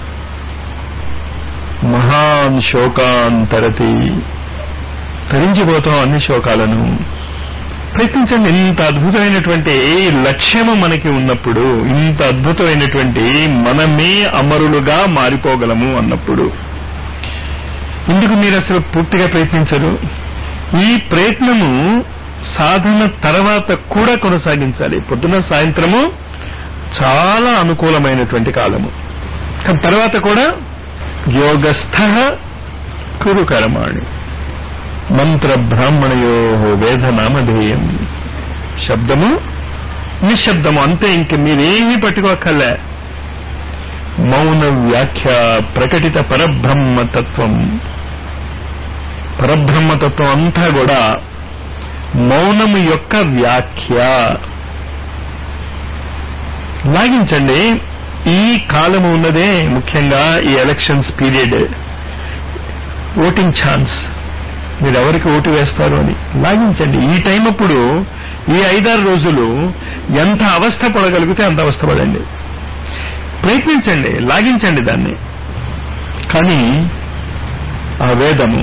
Speaker 1: మహాన్ శోకాన్ తరతి తరించిపోతాం అన్ని శోకాలను ప్రయత్నించండి ఇంత అద్భుతమైనటువంటి లక్ష్యము మనకి ఉన్నప్పుడు ఇంత అద్భుతమైనటువంటి మనమే అమరులుగా మారిపోగలము అన్నప్పుడు ఎందుకు మీరు అసలు పూర్తిగా ప్రయత్నించరు ఈ ప్రయత్నము సాధన తర్వాత కూడా కొనసాగించాలి పొద్దున సాయంత్రము చాలా అనుకూలమైనటువంటి కాలము కానీ తర్వాత కూడా యోగస్థ కురు కర్మాణి మంత్ర బ్రాహ్మణయో వేద నామధేయం శబ్దము నిశ్శబ్దము అంతే ఇంక మీరేమీ పట్టుకోక్కర్లే మౌన వ్యాఖ్య ప్రకటిత పరబ్రహ్మ తత్వం పరబ్రహ్మతత్వం అంతా కూడా మౌనము యొక్క వ్యాఖ్య లాగించండి ఈ కాలము ఉన్నదే ముఖ్యంగా ఈ ఎలక్షన్స్ పీరియడ్ ఓటింగ్ ఛాన్స్ మీరు ఎవరికి ఓటు వేస్తారు అని లాగించండి ఈ టైం అప్పుడు ఈ ఐదారు రోజులు ఎంత అవస్థ పడగలిగితే అంత అవస్థ పడండి ప్రయత్నించండి లాగించండి దాన్ని కానీ ఆ వేదము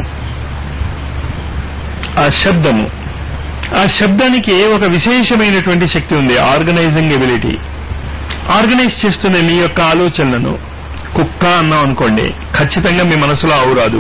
Speaker 1: ఆ శబ్దము ఆ శబ్దానికి ఒక విశేషమైనటువంటి శక్తి ఉంది ఆర్గనైజింగ్ ఎబిలిటీ ఆర్గనైజ్ చేస్తున్న మీ యొక్క ఆలోచనలను కుక్క అన్నాం అనుకోండి ఖచ్చితంగా మీ మనసులో ఆవు రాదు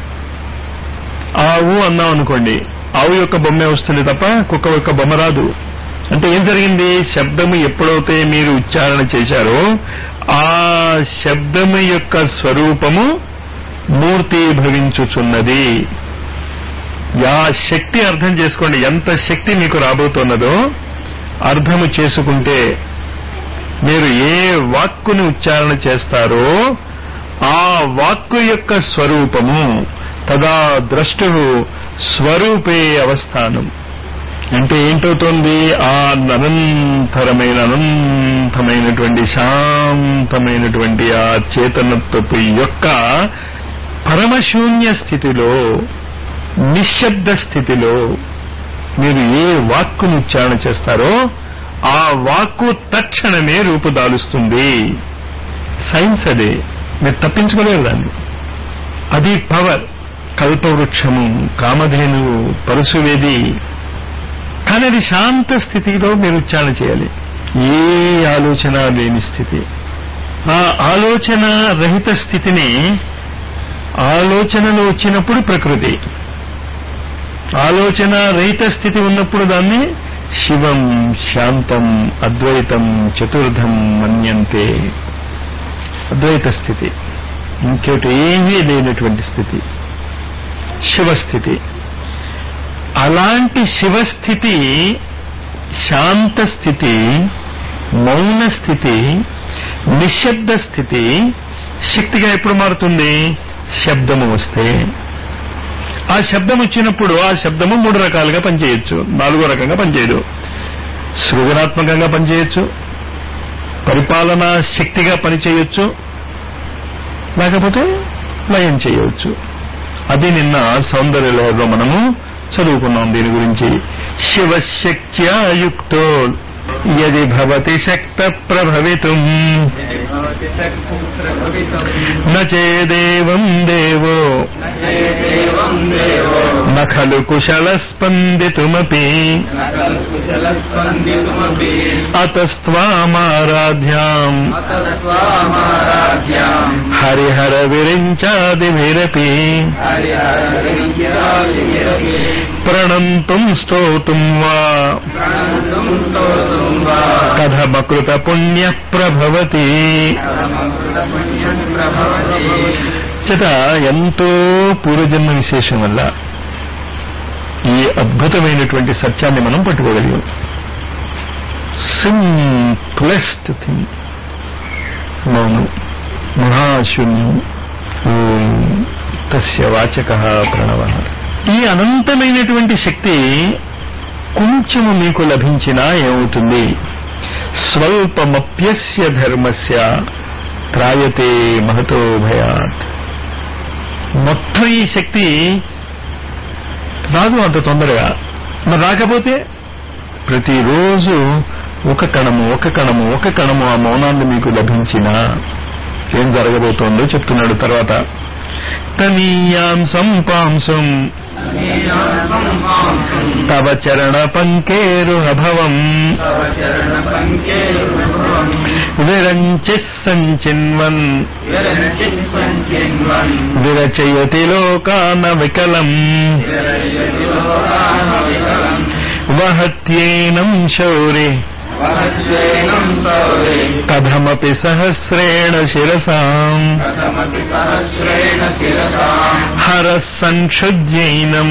Speaker 1: ఆవు అన్నాం అనుకోండి ఆవు యొక్క బొమ్మే వస్తుంది తప్ప కుక్క యొక్క బొమ్మ రాదు అంటే ఏం జరిగింది శబ్దము ఎప్పుడైతే మీరు ఉచ్చారణ చేశారో ఆ శబ్దము యొక్క స్వరూపము మూర్తి భవించుచున్నది యా శక్తి అర్థం చేసుకోండి ఎంత శక్తి మీకు రాబోతున్నదో అర్థము చేసుకుంటే మీరు ఏ వాక్కుని ఉచ్చారణ చేస్తారో ఆ వాక్కు యొక్క స్వరూపము తదా ద్రష్టు స్వరూపే అవస్థానం అంటే ఏంటవుతోంది ఆ అనంతరమైన అనంతమైనటువంటి శాంతమైనటువంటి ఆ చేతనత్వపు యొక్క పరమశూన్య స్థితిలో నిశ్శబ్ద స్థితిలో మీరు ఏ వాక్కును ఉచ్చారణ చేస్తారో ఆ వాక్కు తక్షణమే రూపుదాలుస్తుంది సైన్స్ అదే మీరు తప్పించుకోలేరు దాన్ని అది పవర్ కల్పవృక్షము కామధేనువు పరశువేది కానీ అది శాంత స్థితిలో మీరు ఉచ్చారణ చేయాలి ఏ ఆలోచన లేని స్థితి ఆ ఆలోచన రహిత స్థితిని ఆలోచనలు వచ్చినప్పుడు ప్రకృతి ఆలోచన రహిత స్థితి ఉన్నప్పుడు దాన్ని శివం శాంతం అద్వైతం చతుర్థం మన్యంతే అద్వైత స్థితి ఇంకోటి ఏమీ లేనటువంటి స్థితి శివస్థితి అలాంటి శివస్థితి శాంత స్థితి మౌన స్థితి నిశ్శబ్ద స్థితి శక్తిగా ఎప్పుడు మారుతుంది శబ్దము వస్తే ఆ శబ్దం వచ్చినప్పుడు ఆ శబ్దము మూడు రకాలుగా పనిచేయొచ్చు నాలుగో రకంగా పనిచేయదు సృజనాత్మకంగా పనిచేయొచ్చు పరిపాలనా శక్తిగా పనిచేయొచ్చు లేకపోతే లయం చేయవచ్చు అది నిన్న సౌందర్యలహరిలో మనము చదువుకున్నాం దీని గురించి శివశక్త్యాయుక్తో యది భవతి శక్త ప్రభవితుం నేదేవం దేవో న ఖలు కుశల స్పందితుమపి అతస్త్వామారాధ్యాం హరిహర విరించాదిభిరపి ప్రణంతుం స్తోతుం వా కథమకృత పుణ్య ప్రభవతి చేత ఎంతో పూర్వజన్మ విశేషం వల్ల ఈ అద్భుతమైనటువంటి సత్యాన్ని మనం పట్టుకోగలిగాం సింప్లెస్ట్ థింగ్ మౌనం మహాశూన్యం ఓం తస్య వాచక ప్రణవ ఈ అనంతమైనటువంటి శక్తి కొంచెము మీకు లభించినా ఏమవుతుంది స్వల్పమప్యస్య ధర్మస్య త్రాయతే మహతో భయాత్ మొత్తం ఈ శక్తి రాదు అంత తొందరగా మరి రాకపోతే ప్రతిరోజు ఒక కణము ఒక కణము ఒక కణము ఆ మౌనాన్ని మీకు లభించిన ఏం జరగబోతోందో చెప్తున్నాడు తర్వాత తనీయాం సంపాంసం తవ చరణ పంకేరుహభవం విరంచి సంచిన్వన్ విరచయతి లోకాన వికలం వహత్యేనం శౌరి కథమపి సహస్రేణ శిరసాం హర సంక్షుజ్యైనం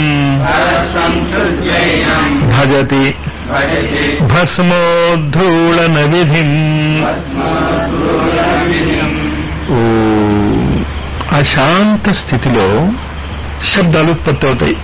Speaker 1: భజతి భస్మోద్ధూళన విధిం ఓ అశాంత స్థితిలో శబ్దాలు ఉత్పత్తి అవుతాయి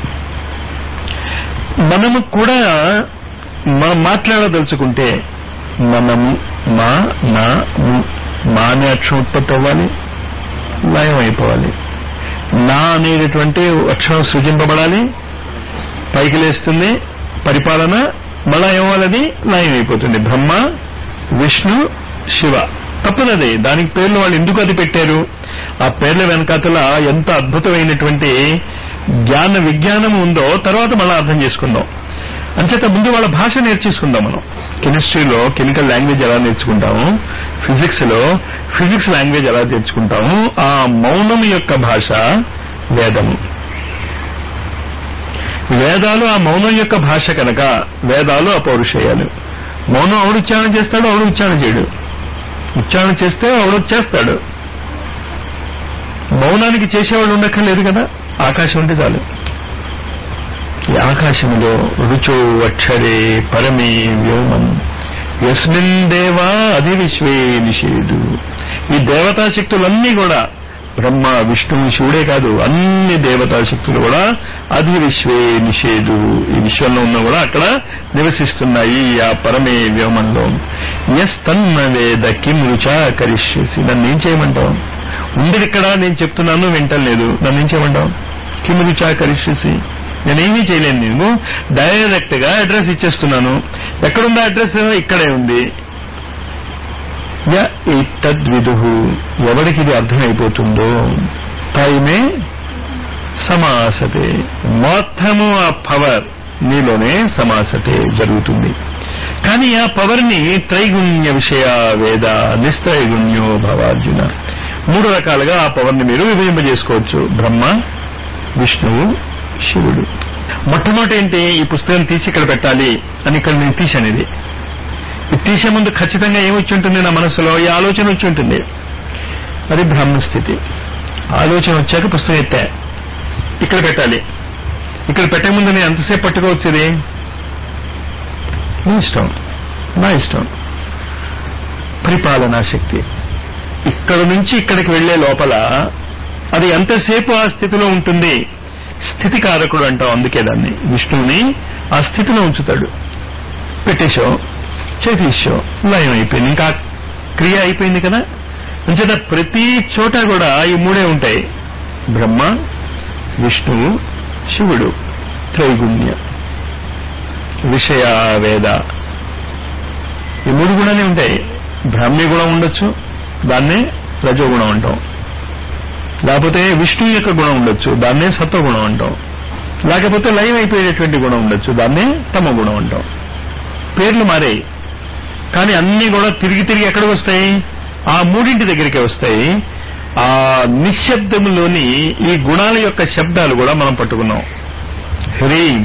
Speaker 1: మనము కూడా మనం మాట్లాడదలుచుకుంటే మనము మా నా ము, మా అనే అక్షరం ఉత్పత్తి అవ్వాలి లయం అయిపోవాలి నా అనేటటువంటి అక్షరం సృజింపబడాలి పైకి లేస్తుంది పరిపాలన మళ్ళా ఏమవ్వాలది లయం అయిపోతుంది బ్రహ్మ విష్ణు శివ తప్పనది దానికి పేర్లు వాళ్ళు ఎందుకు అది పెట్టారు ఆ పేర్ల వెనకాతల ఎంత అద్భుతమైనటువంటి జ్ఞాన విజ్ఞానం ఉందో తర్వాత మళ్ళీ అర్థం చేసుకుందాం అంచేత ముందు వాళ్ళ భాష నేర్చేసుకుందాం మనం కెమిస్ట్రీలో కెమికల్ లాంగ్వేజ్ ఎలా నేర్చుకుంటాము ఫిజిక్స్ లో ఫిజిక్స్ లాంగ్వేజ్ ఎలా నేర్చుకుంటాము ఆ మౌనం యొక్క భాష వేదము వేదాలు ఆ మౌనం యొక్క భాష కనుక వేదాలు అపౌరుషేయాలు మౌనం ఎవడు ఉచ్చారణ చేస్తాడు ఎవడు ఉచ్చారణ చేయడు ఉచ్చారణ చేస్తే ఎవడు చేస్తాడు మౌనానికి చేసేవాళ్ళు ఉండక్కర్లేదు కదా ఆకాశం ఉంటే చాలు ఈ ఆకాశములో రుచో అక్షరే పరమే వ్యోమం యస్మిన్ దేవా అధి విశ్వే నిషేధు ఈ దేవతా శక్తులన్నీ కూడా బ్రహ్మ విష్ణువు శివుడే కాదు అన్ని దేవతా శక్తులు కూడా అధి విశ్వే నిషేధు ఈ విశ్వంలో ఉన్న కూడా అక్కడ నివసిస్తున్నాయి ఆ పరమే వ్యోమంలో ఎస్ తన్న వేద కిం రుచా కరిష్యసి నన్ను ఏం చేయమంటావు ఉండేది ఇక్కడ నేను చెప్తున్నాను వింటలేదు నన్ను ఏం చేయమంటావు కిం రుచా కరిష్యసి నేనేమీ చేయలేను నేను డైరెక్ట్ గా అడ్రస్ ఇచ్చేస్తున్నాను ఎక్కడుందా అడ్రస్ ఇక్కడే ఉంది తద్విదు ఎవరికి ఇది అర్థమైపోతుందో టైమే సమాసతే మొత్తము ఆ పవర్ నీలోనే సమాసతే జరుగుతుంది కానీ ఆ పవర్ ని త్రైగుణ్య విషయ వేద నిస్త్రైగుణ్యో భవార్జున మూడు రకాలుగా ఆ పవర్ ని మీరు విభజింపజేసుకోవచ్చు బ్రహ్మ విష్ణువు శివుడు మొట్టమొదటి ఏంటి ఈ పుస్తకం తీసి ఇక్కడ పెట్టాలి అని ఇక్కడ నేను తీశాను ఇది ఇది తీసే ముందు ఖచ్చితంగా ఏమొచ్చి ఉంటుంది నా మనసులో ఈ ఆలోచన వచ్చి ఉంటుంది అది బ్రహ్మస్థితి ఆలోచన వచ్చాక పుస్తకం ఎత్తా ఇక్కడ పెట్టాలి ఇక్కడ పెట్టే ముందు నేను ఎంతసేపు పట్టుకోవచ్చు ఇది నీ ఇష్టం నా ఇష్టం పరిపాలనా శక్తి ఇక్కడ నుంచి ఇక్కడికి వెళ్లే లోపల అది ఎంతసేపు ఆ స్థితిలో ఉంటుంది స్థితి కారకుడు అంటాం అందుకే దాన్ని విష్ణువుని ఆ స్థితిలో ఉంచుతాడు పెట్టేశో చేతీశో లయం అయిపోయింది ఇంకా క్రియ అయిపోయింది కదా అంచేత ప్రతి చోట కూడా ఈ మూడే ఉంటాయి బ్రహ్మ విష్ణువు శివుడు త్రైగుణ్య విషయ వేద ఈ మూడు గుణాలే ఉంటాయి బ్రాహ్మీ గుణం ఉండొచ్చు దాన్నే రజోగుణం అంటాం లేకపోతే విష్ణు యొక్క గుణం ఉండొచ్చు దాన్నే సత్వగుణం అంటాం లేకపోతే లయం అయిపోయేటటువంటి గుణం ఉండొచ్చు దాన్నే తమ గుణం అంటాం పేర్లు మారాయి కానీ అన్ని కూడా తిరిగి తిరిగి ఎక్కడికి వస్తాయి ఆ మూడింటి దగ్గరికి వస్తాయి ఆ నిశ్శబ్దములోని ఈ గుణాల యొక్క శబ్దాలు కూడా మనం పట్టుకున్నాం హ్రీం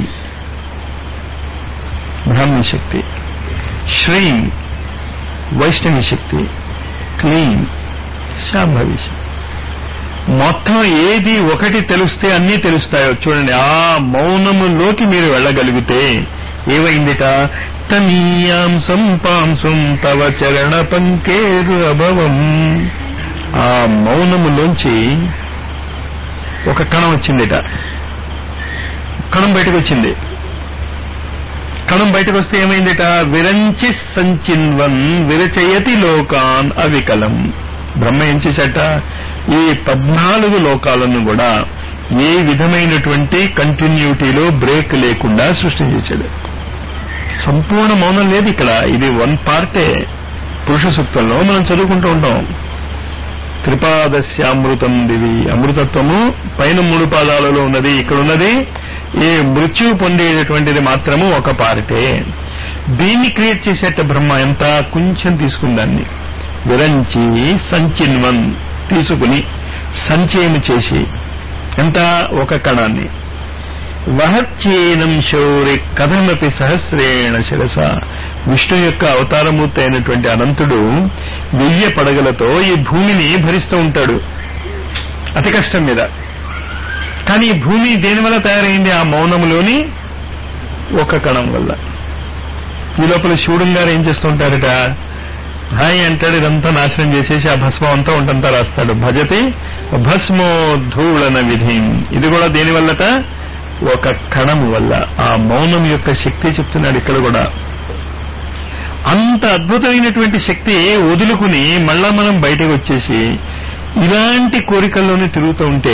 Speaker 1: బ్రాహ్మీ శక్తి శ్రీం వైష్ణవి శక్తి క్లీం శాంభవి శక్తి మొత్తం ఏది ఒకటి తెలిస్తే అన్నీ తెలుస్తాయో చూడండి ఆ మౌనములోకి మీరు వెళ్ళగలిగితే ఏమైందిట తనీయాం సంపాంసం తవ చరణ పంకేరు అభవం ఆ మౌనములోంచి ఒక కణం వచ్చిందిట కణం బయటకు వచ్చింది కణం బయటకు వస్తే ఏమైందిట విరంచి సంచిన్వన్ విరచయతి లోకాన్ అవికలం బ్రహ్మ ఏం చేశాట ఈ పద్నాలుగు లోకాలను కూడా ఏ విధమైనటువంటి కంటిన్యూటీలో బ్రేక్ లేకుండా సృష్టించేశాడు సంపూర్ణ మౌనం లేదు ఇక్కడ ఇది వన్ పార్టే పురుష సూక్తంలో మనం చదువుకుంటూ ఉంటాం త్రిపాదస్యామృతం దివి అమృతత్వము పైన మూడు పాదాలలో ఉన్నది ఇక్కడ ఉన్నది ఈ మృత్యు పొందేటటువంటిది మాత్రము ఒక పార్టే దీన్ని క్రియేట్ చేసేట బ్రహ్మ ఎంత కొంచెం తీసుకుందాన్ని విరంచి సంచిన్వన్ తీసుకుని సంచయము చేసి ఎంత ఒక కణాన్ని వహచ్చీనం శౌరి కథమపి సహస్రేణ శిరస విష్ణు యొక్క అవతారమూర్తి అయినటువంటి అనంతుడు వెయ్యి పడగలతో ఈ భూమిని భరిస్తూ ఉంటాడు అతి కష్టం మీద కానీ ఈ భూమి దేని వల్ల తయారైంది ఆ మౌనములోని ఒక కణం వల్ల ఈ లోపల శివుడు గారు ఏం చేస్తుంటారట హాయ్ అంటాడు ఇదంతా నాశనం చేసేసి ఆ భస్మం అంతా ఉంటంతా రాస్తాడు భజతి భస్మోద్ధూళన విధి ఇది కూడా దేని వల్లట ఒక కణము వల్ల ఆ మౌనం యొక్క శక్తి చెప్తున్నాడు ఇక్కడ కూడా అంత అద్భుతమైనటువంటి శక్తి వదులుకుని మళ్ళా మనం బయటకు వచ్చేసి ఇలాంటి కోరికల్లోనే తిరుగుతూ ఉంటే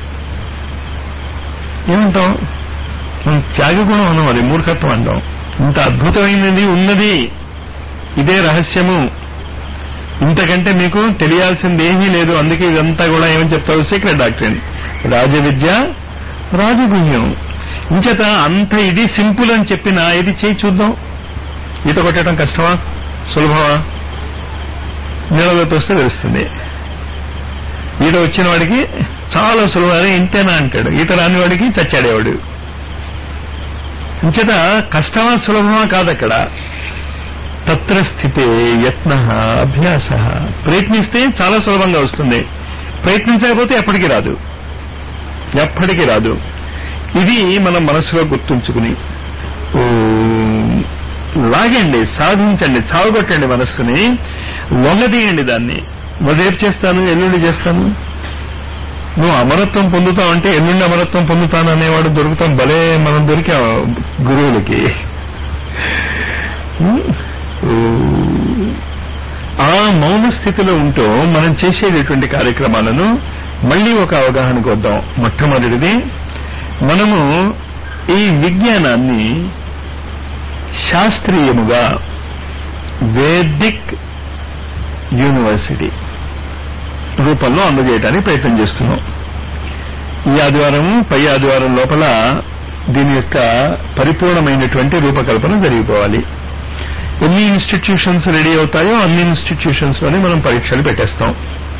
Speaker 1: ఏమంటాం మనం త్యాగగుణం అన్నాం అది మూర్ఖత్వం అంటాం ఇంత అద్భుతమైనది ఉన్నది ఇదే రహస్యము ఇంతకంటే మీకు తెలియాల్సింది ఏమీ లేదు అందుకే ఇదంతా కూడా ఏమని చెప్తారు సీక్రెట్ డాక్టర్ రాజ విద్య రాజగుహ్యం ఇంచేత అంత ఇది సింపుల్ అని చెప్పినా ఇది చేయి చూద్దాం ఈత కొట్టడం కష్టమా సులభమా నీళ్ళలోకి వస్తే తెలుస్తుంది ఈత వచ్చిన వాడికి చాలా సులభంగా ఇంతేనా అంటాడు ఈత రాని వాడికి చచ్చాడేవాడు ఇంచేత కష్టమా సులభమా కాదక్కడ తత్ర స్థితే యత్న అభ్యాస ప్రయత్నిస్తే చాలా సులభంగా వస్తుంది ప్రయత్నించకపోతే ఎప్పటికీ రాదు ఎప్పటికీ రాదు ఇది మనం మనసులో గుర్తుంచుకుని ఓ, లాగండి సాధించండి చావగొట్టండి మనస్సుని వంగదీయండి దాన్ని మరి రేపు చేస్తాను ఎల్లుండి చేస్తాను నువ్వు అమరత్వం పొందుతావు అంటే ఎల్లుండి అమరత్వం పొందుతాను అనేవాడు దొరుకుతాం భలే మనం దొరికాం గురువులకి ఓ, ఆ మౌన స్థితిలో ఉంటూ మనం చేసేటటువంటి కార్యక్రమాలను మళ్ళీ ఒక అవగాహనకు వద్దాం మొట్టమొదటిది మనము ఈ విజ్ఞానాన్ని శాస్త్రీయముగా వేదిక్ యూనివర్సిటీ రూపంలో అందజేయడానికి ప్రయత్నం చేస్తున్నాం ఈ ఆదివారం పై ఆదివారం లోపల దీని యొక్క పరిపూర్ణమైనటువంటి రూపకల్పన జరిగిపోవాలి ఎన్ని ఇన్స్టిట్యూషన్స్ రెడీ అవుతాయో అన్ని ఇన్స్టిట్యూషన్స్ లోనే మనం పరీక్షలు పెట్టేస్తాం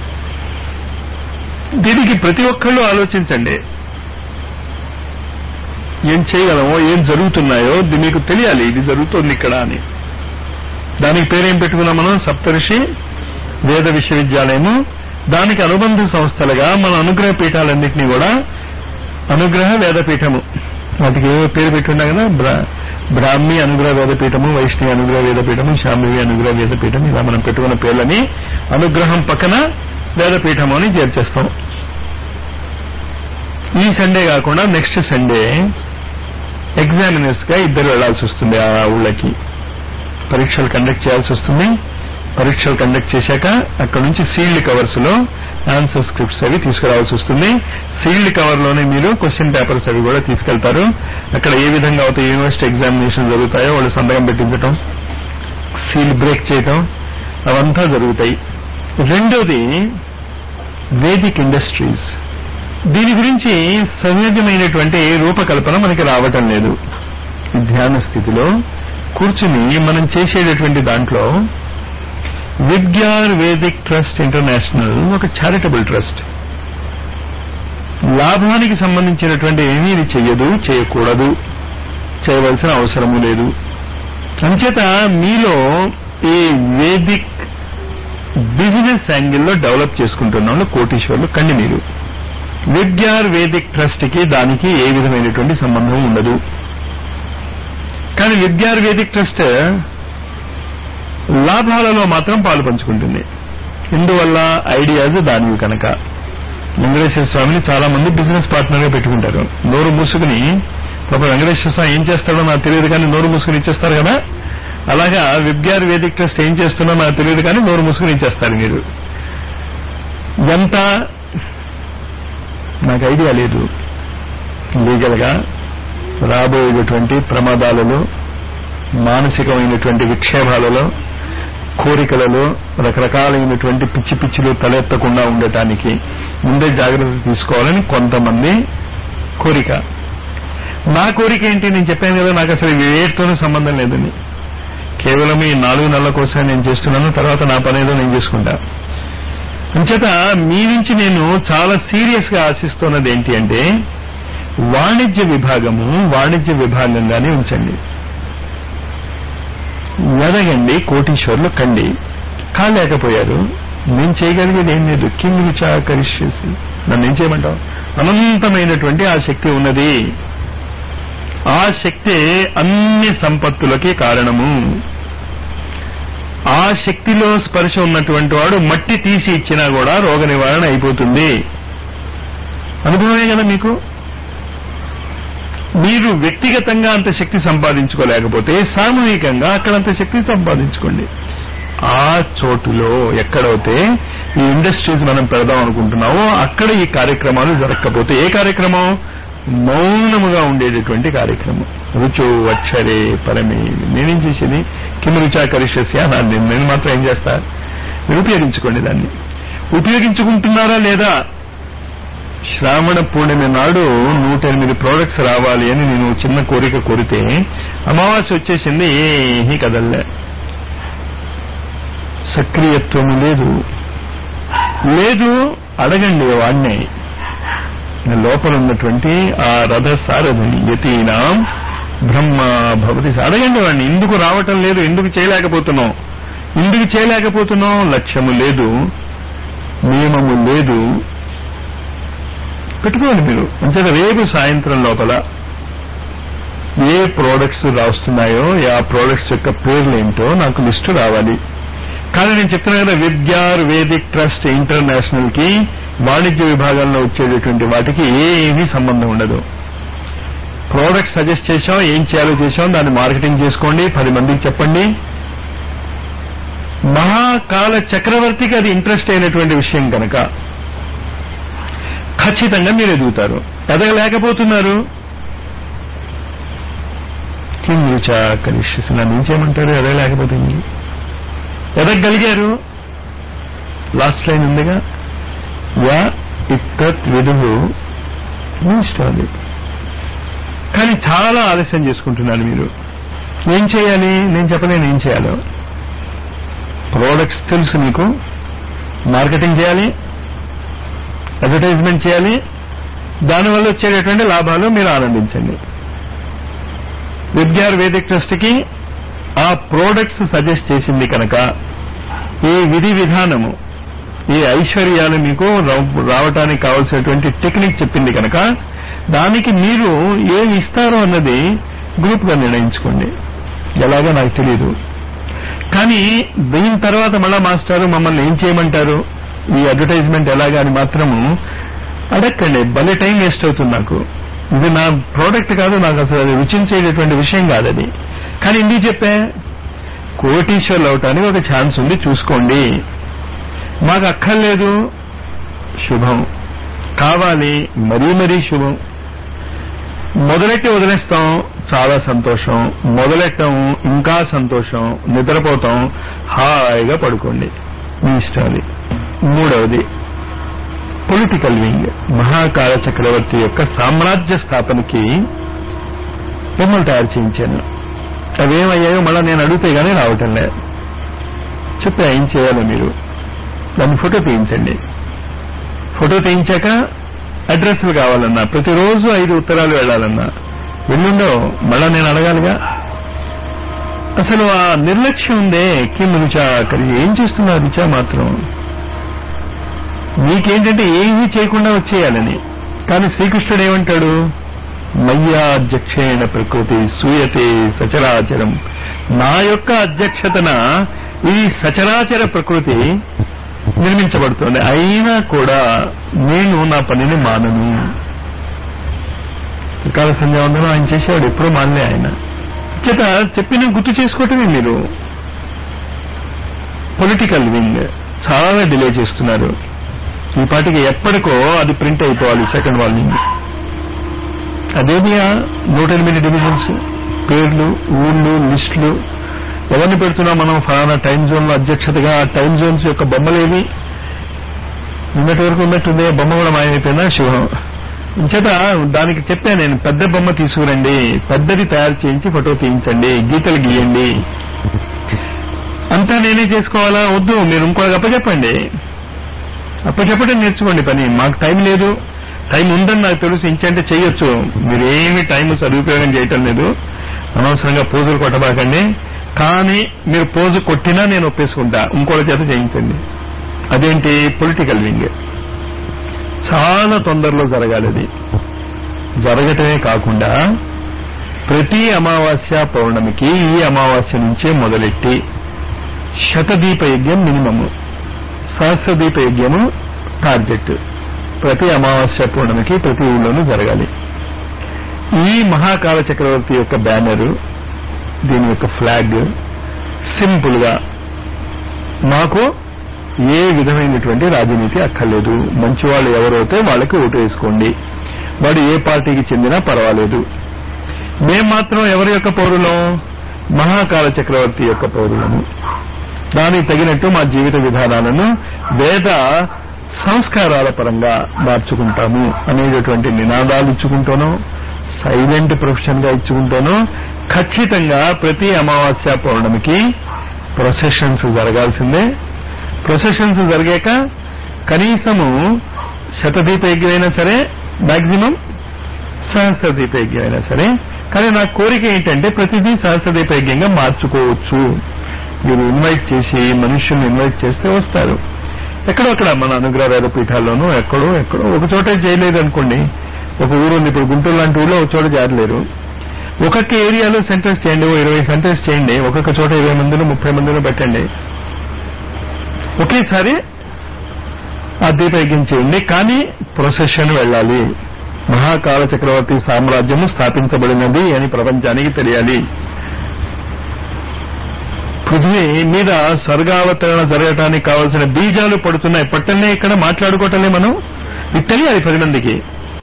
Speaker 1: దీనికి ప్రతి ఒక్కళ్ళు ఆలోచించండి ఏం చేయగలమో ఏం జరుగుతున్నాయో ఇది మీకు తెలియాలి ఇది జరుగుతోంది ఇక్కడ అని దానికి పేరేం పెట్టుకున్నాం మనం సప్తఋషి వేద విశ్వవిద్యాలయము దానికి అనుబంధ సంస్థలుగా మన అనుగ్రహ పీఠాలన్నింటినీ కూడా అనుగ్రహ వేదపీఠము వాటికి ఏవో పేరు పెట్టున్నా కదా బ్రా- బ్రాహ్మి అనుగ్రహ వేదపీఠము వైష్ణవి అనుగ్రహ వేదపీఠము శాంభవి అనుగ్రహ వేదపీఠం ఇలా మనం పెట్టుకున్న పేర్లని అనుగ్రహం పక్కన వేదపీఠము అని చేర్చేస్తాం ఈ సండే కాకుండా నెక్స్ట్ సండే ఎగ్జామినర్స్ గా ఇద్దరు వెళ్లాల్సి వస్తుంది ఆ ఊళ్ళకి పరీక్షలు కండక్ట్ చేయాల్సి వస్తుంది పరీక్షలు కండక్ట్ చేశాక అక్కడ నుంచి సీల్డ్ కవర్స్ లో ఆన్సర్ స్క్రిప్ట్స్ అవి తీసుకురావాల్సి వస్తుంది సీల్డ్ కవర్ లోనే మీరు క్వశ్చన్ పేపర్స్ అవి కూడా తీసుకెళ్తారు అక్కడ ఏ విధంగా అవుతాయి యూనివర్సిటీ ఎగ్జామినేషన్ జరుగుతాయో వాళ్ళు సంతకం పెట్టించటం సీల్ బ్రేక్ చేయటం అవంతా జరుగుతాయి రెండోది వేదిక్ ఇండస్ట్రీస్ దీని గురించి సహజమైనటువంటి రూపకల్పన మనకి రావటం లేదు ఈ ధ్యాన స్థితిలో కూర్చుని మనం చేసేటటువంటి దాంట్లో విద్యార్ వేదిక్ ట్రస్ట్ ఇంటర్నేషనల్ ఒక చారిటబుల్ ట్రస్ట్ లాభానికి సంబంధించినటువంటి ఏమీ ఇది చెయ్యదు చేయకూడదు చేయవలసిన అవసరము లేదు అంచేత మీలో ఈ వేదిక్ బిజినెస్ యాంగిల్లో డెవలప్ చేసుకుంటున్న వాళ్ళు కోటీశ్వర్లు కండి మీరు విద్యార్ వేదిక్ ట్రస్ట్ కి దానికి ఏ విధమైనటువంటి సంబంధం ఉండదు కానీ విద్యార్ వేదిక్ ట్రస్ట్ లాభాలలో మాత్రం పాలు పంచుకుంటుంది ఇందువల్ల ఐడియాస్ దానివి కనుక వెంకటేశ్వర స్వామిని చాలా మంది బిజినెస్ పార్ట్నర్ గా పెట్టుకుంటారు నోరు మూసుకుని పాప వెంకటేశ్వర స్వామి ఏం చేస్తాడో నాకు తెలియదు కానీ నోరు మూసుకుని ఇచ్చేస్తారు కదా అలాగా విద్యార్ వేదిక్ ట్రస్ట్ ఏం చేస్తున్నా నాకు తెలియదు కానీ నోరు మూసుకుని ఇచ్చేస్తారు మీరు ఎంత నాకు ఐడియా లేదు లీగల్ గా రాబోయేటటువంటి ప్రమాదాలలో మానసికమైనటువంటి విక్షేపాలలో కోరికలలో రకరకాలైనటువంటి పిచ్చి పిచ్చిలు తలెత్తకుండా ఉండటానికి ముందే జాగ్రత్త తీసుకోవాలని కొంతమంది కోరిక నా కోరిక ఏంటి నేను చెప్పాను కదా నాకు అసలు వేటితోనూ సంబంధం లేదని కేవలం ఈ నాలుగు నెలల కోసం నేను చేస్తున్నాను తర్వాత నా పని ఏదో నేను చేసుకుంటా అంచేత మీ నుంచి నేను చాలా సీరియస్ గా ఆశిస్తున్నది ఏంటి అంటే వాణిజ్య విభాగము వాణిజ్య విభాగంగానే ఉంచండి ఎదగండి కోటీశ్వర్లు కండి కాలేకపోయారు నేను చేయగలిగేది ఏం లేదు కింగ్ విచాకరిష్యసి నన్ను ఏం చేయమంటావు అనంతమైనటువంటి ఆ శక్తి ఉన్నది ఆ శక్తి అన్ని సంపత్తులకి కారణము ఆ శక్తిలో స్పర్శ ఉన్నటువంటి వాడు మట్టి తీసి ఇచ్చినా కూడా రోగ నివారణ అయిపోతుంది అనుభవమే కదా మీకు మీరు వ్యక్తిగతంగా అంత శక్తి సంపాదించుకోలేకపోతే సామూహికంగా అక్కడంత శక్తి సంపాదించుకోండి ఆ చోటులో ఎక్కడైతే ఈ ఇండస్ట్రీస్ మనం పెడదాం అనుకుంటున్నామో అక్కడ ఈ కార్యక్రమాలు జరగకపోతే ఏ కార్యక్రమం మౌనముగా ఉండేటటువంటి కార్యక్రమం రుచు అక్షరే పరమే నేనేం చేసేది కిమ రుచాకరిష్యస్య అన్నాను నేను మాత్రం ఏం చేస్తా మీరు ఉపయోగించుకోండి దాన్ని ఉపయోగించుకుంటున్నారా లేదా శ్రావణ పూర్ణిమ నాడు నూట ఎనిమిది ప్రోడక్ట్స్ రావాలి అని నేను చిన్న కోరిక కోరితే అమావాస్య వచ్చేసింది ఏమీ కదల్లే సక్రియత్వము లేదు లేదు అడగండి వాడిని లోపల ఉన్నటువంటి ఆ రథ సారథిని యతీనాం బ్రహ్మ భవతి అడగండి వాడిని ఎందుకు రావటం లేదు ఎందుకు చేయలేకపోతున్నాం ఎందుకు చేయలేకపోతున్నాం లక్ష్యము లేదు నియమము లేదు పెట్టుకోండి మీరు అంచేత రేపు సాయంత్రం లోపల ఏ ప్రోడక్ట్స్ రాస్తున్నాయో ఆ ప్రోడక్ట్స్ యొక్క పేర్లు ఏంటో నాకు లిస్టు రావాలి కానీ నేను చెప్తున్నా కదా విద్యార్ వేదిక్ ట్రస్ట్ ఇంటర్నేషనల్ కి వాణిజ్య విభాగంలో వచ్చేటటువంటి వాటికి ఏమీ సంబంధం ఉండదు ప్రోడక్ట్ సజెస్ట్ చేశాం ఏం చేయాలో చేశాం దాన్ని మార్కెటింగ్ చేసుకోండి పది మందికి చెప్పండి మహాకాల చక్రవర్తికి అది ఇంట్రెస్ట్ అయినటువంటి విషయం కనుక ఖచ్చితంగా మీరు ఎదుగుతారు ఎదగలేకపోతున్నారు కిం రుచా కనిష్యసి నన్ను ఏం చేయమంటారు ఎదగలేకపోతుంది ఎదగలిగారు లాస్ట్ లైన్ ఉందిగా యా ఇత్తత్ విధువు మీ ఇష్టం అది కానీ చాలా ఆలస్యం చేసుకుంటున్నారు మీరు ఏం చేయాలి నేను చెప్పలేను ఏం చేయాలో ప్రోడక్ట్స్ తెలుసు మీకు మార్కెటింగ్ చేయాలి అడ్వర్టైజ్మెంట్ చేయాలి దానివల్ల వచ్చేటటువంటి లాభాలు మీరు ఆనందించండి విద్యార్ వేదిక్ ట్రస్ట్ కి ఆ ప్రోడక్ట్స్ సజెస్ట్ చేసింది కనుక ఈ విధి విధానము ఈ ఐశ్వర్యాలు మీకు రావ- రావటానికి కావలసినటువంటి టెక్నిక్ చెప్పింది కనుక దానికి మీరు ఏమి ఇస్తారో అన్నది గ్రూప్ గా నిర్ణయించుకోండి ఎలాగో నాకు తెలియదు కానీ దీని తర్వాత మళ్ళా మాస్టారు మమ్మల్ని ఏం చేయమంటారు ఈ అడ్వర్టైజ్మెంట్ ఎలాగా అని మాత్రము అడగండి భలే టైం వేస్ట్ అవుతుంది నాకు ఇది నా ప్రోడక్ట్ కాదు నాకు అసలు అది రుచించేటటువంటి విషయం కాదు అది కానీ ఎందుకు చెప్పా కోటీశ్వర్లు అవటానికి ఒక ఛాన్స్ ఉంది చూసుకోండి మాకు అక్కర్లేదు శుభం కావాలి మరీ మరీ శుభం మొదలెట్టి వదిలేస్తాం చాలా సంతోషం మొదలెట్టం ఇంకా సంతోషం నిద్రపోతాం హాయిగా పడుకోండి మీ ఇష్టం అది మూడవది పొలిటికల్ వింగ్ మహాకాల చక్రవర్తి యొక్క సామ్రాజ్య స్థాపనకి బొమ్మలు తయారు చేయించాను అవేమయ్యాయో మళ్ళీ నేను అడిగితే గానీ రావటం లేదు చెప్పా ఏం చేయాలో మీరు దాన్ని ఫోటో తీయించండి ఫోటో తీయించాక అడ్రస్లు కావాలన్నా ప్రతిరోజు ఐదు ఉత్తరాలు వెళ్ళాలన్నా వెళ్ళుండో మళ్ళా నేను అడగాలిగా అసలు ఆ నిర్లక్ష్యం ఉందే కిమ్ రుచా అక్కడ ఏం చేస్తున్నారు రుచా మాత్రం మీకేంటంటే ఏమీ చేయకుండా వచ్చేయాలని కానీ శ్రీకృష్ణుడు ఏమంటాడు మయ్యాధ్యక్షేణ ప్రకృతి సూయతే సచరాచరం నా యొక్క అధ్యక్షతన ఈ సచరాచర ప్రకృతి నిర్మించబడుతోంది అయినా కూడా నేను నా పనిని మానను త్రికాల సంధ్యావందనం ఆయన చేసేవాడు ఎప్పుడూ మానలే ఆయన చేత చెప్పిన గుర్తు చేసుకోవటమే మీరు పొలిటికల్ వింగ్ చాలా డిలే చేస్తున్నారు ఈ పాటికి ఎప్పటికో అది ప్రింట్ అయిపోవాలి సెకండ్ వాల్యూమ్ అదేమియా నూట ఎనిమిది డివిజన్స్ పేర్లు ఊళ్ళు లిస్టులు ఎవరిని పెడుతున్నాం మనం ఫలానా టైం జోన్ లో అధ్యక్షతగా ఆ టైం జోన్స్ యొక్క బొమ్మలేవి నిన్నటి వరకు ఉన్నట్టుంది బొమ్మ కూడా మాయమైపోయిందా శివం ఇంచేత దానికి చెప్పాను నేను పెద్ద బొమ్మ తీసుకురండి పెద్దది తయారు చేయించి ఫోటో తీయించండి గీతలు గీయండి అంతా నేనే చేసుకోవాలా వద్దు మీరు ఇంకోటి అప్పచెప్పండి అప్పచెప్పడం నేర్చుకోండి పని మాకు టైం లేదు టైం ఉందని నాకు తెలుసు ఇంచంటే చేయొచ్చు మీరేమి టైం సదుపయోగం చేయటం లేదు అనవసరంగా పోజులు కొట్టబాకండి కానీ మీరు పోజు కొట్టినా నేను ఒప్పేసుకుంటా ఇంకోటి చేత చేయించండి అదేంటి పొలిటికల్ వింగ్ చాలా తొందరలో జరగాలి అది జరగటమే కాకుండా ప్రతి అమావాస్య పౌర్ణమికి ఈ అమావాస్య నుంచే మొదలెట్టి శతదీప యజ్ఞం మినిమము సహస్రదీప యజ్ఞము టార్గెట్ ప్రతి అమావాస్య పౌర్ణమికి ప్రతి ఊళ్ళోనూ జరగాలి ఈ మహాకాల చక్రవర్తి యొక్క బ్యానరు దీని యొక్క ఫ్లాగ్ సింపుల్ గా మాకు ఏ విధమైనటువంటి రాజనీతి అక్కర్లేదు మంచి వాళ్ళు ఎవరైతే వాళ్ళకి ఓటు వేసుకోండి వాడు ఏ పార్టీకి చెందినా పర్వాలేదు మేం మాత్రం ఎవరి యొక్క పౌరులం మహాకాల చక్రవర్తి యొక్క పౌరులము దానికి తగినట్టు మా జీవిత విధానాలను వేద సంస్కారాల పరంగా మార్చుకుంటాము అనేటటువంటి నినాదాలు ఇచ్చుకుంటాను సైలెంట్ ప్రొఫెషన్ గా ఇచ్చుకుంటాను ఖచ్చితంగా ప్రతి అమావాస్య పౌర్ణమికి ప్రొసెషన్స్ జరగాల్సిందే ప్రొసెషన్స్ జరిగాక కనీసము శతదీప యజ్ఞం అయినా సరే మాక్సిమం సహస్రదీప యజ్ఞం అయినా సరే కానీ నా కోరిక ఏంటంటే ప్రతిదీ సహస్రదీప యజ్ఞంగా మార్చుకోవచ్చు మీరు ఇన్వైట్ చేసి మనుషుల్ని ఇన్వైట్ చేస్తే వస్తారు ఎక్కడో అక్కడ మన అనుగ్రహ వేద పీఠాల్లోనూ ఎక్కడో ఎక్కడో ఒక చోటే చేయలేదు అనుకోండి ఒక ఊరు ఉంది ఇప్పుడు గుంటూరు లాంటి ఊళ్ళో ఒక చోట చేరలేరు ఒక్కొక్క ఏరియాలో సెంటర్స్ చేయండి ఓ ఇరవై సెంటర్స్ చేయండి ఒక్కొక్క చోట ఇరవై మందిలో ముప్పై మందిలో పెట్టండి ఒకేసారి ఆ దీపయజ్ఞం చేయండి కానీ ప్రొసెషన్ వెళ్ళాలి మహాకాల చక్రవర్తి సామ్రాజ్యము స్థాపించబడినది అని ప్రపంచానికి తెలియాలి పృథ్వీ మీద స్వర్గావతరణ జరగటానికి కావలసిన బీజాలు పడుతున్నాయి పట్టనే ఇక్కడ మాట్లాడుకోవటమే మనం ఇది తెలియాలి పది మందికి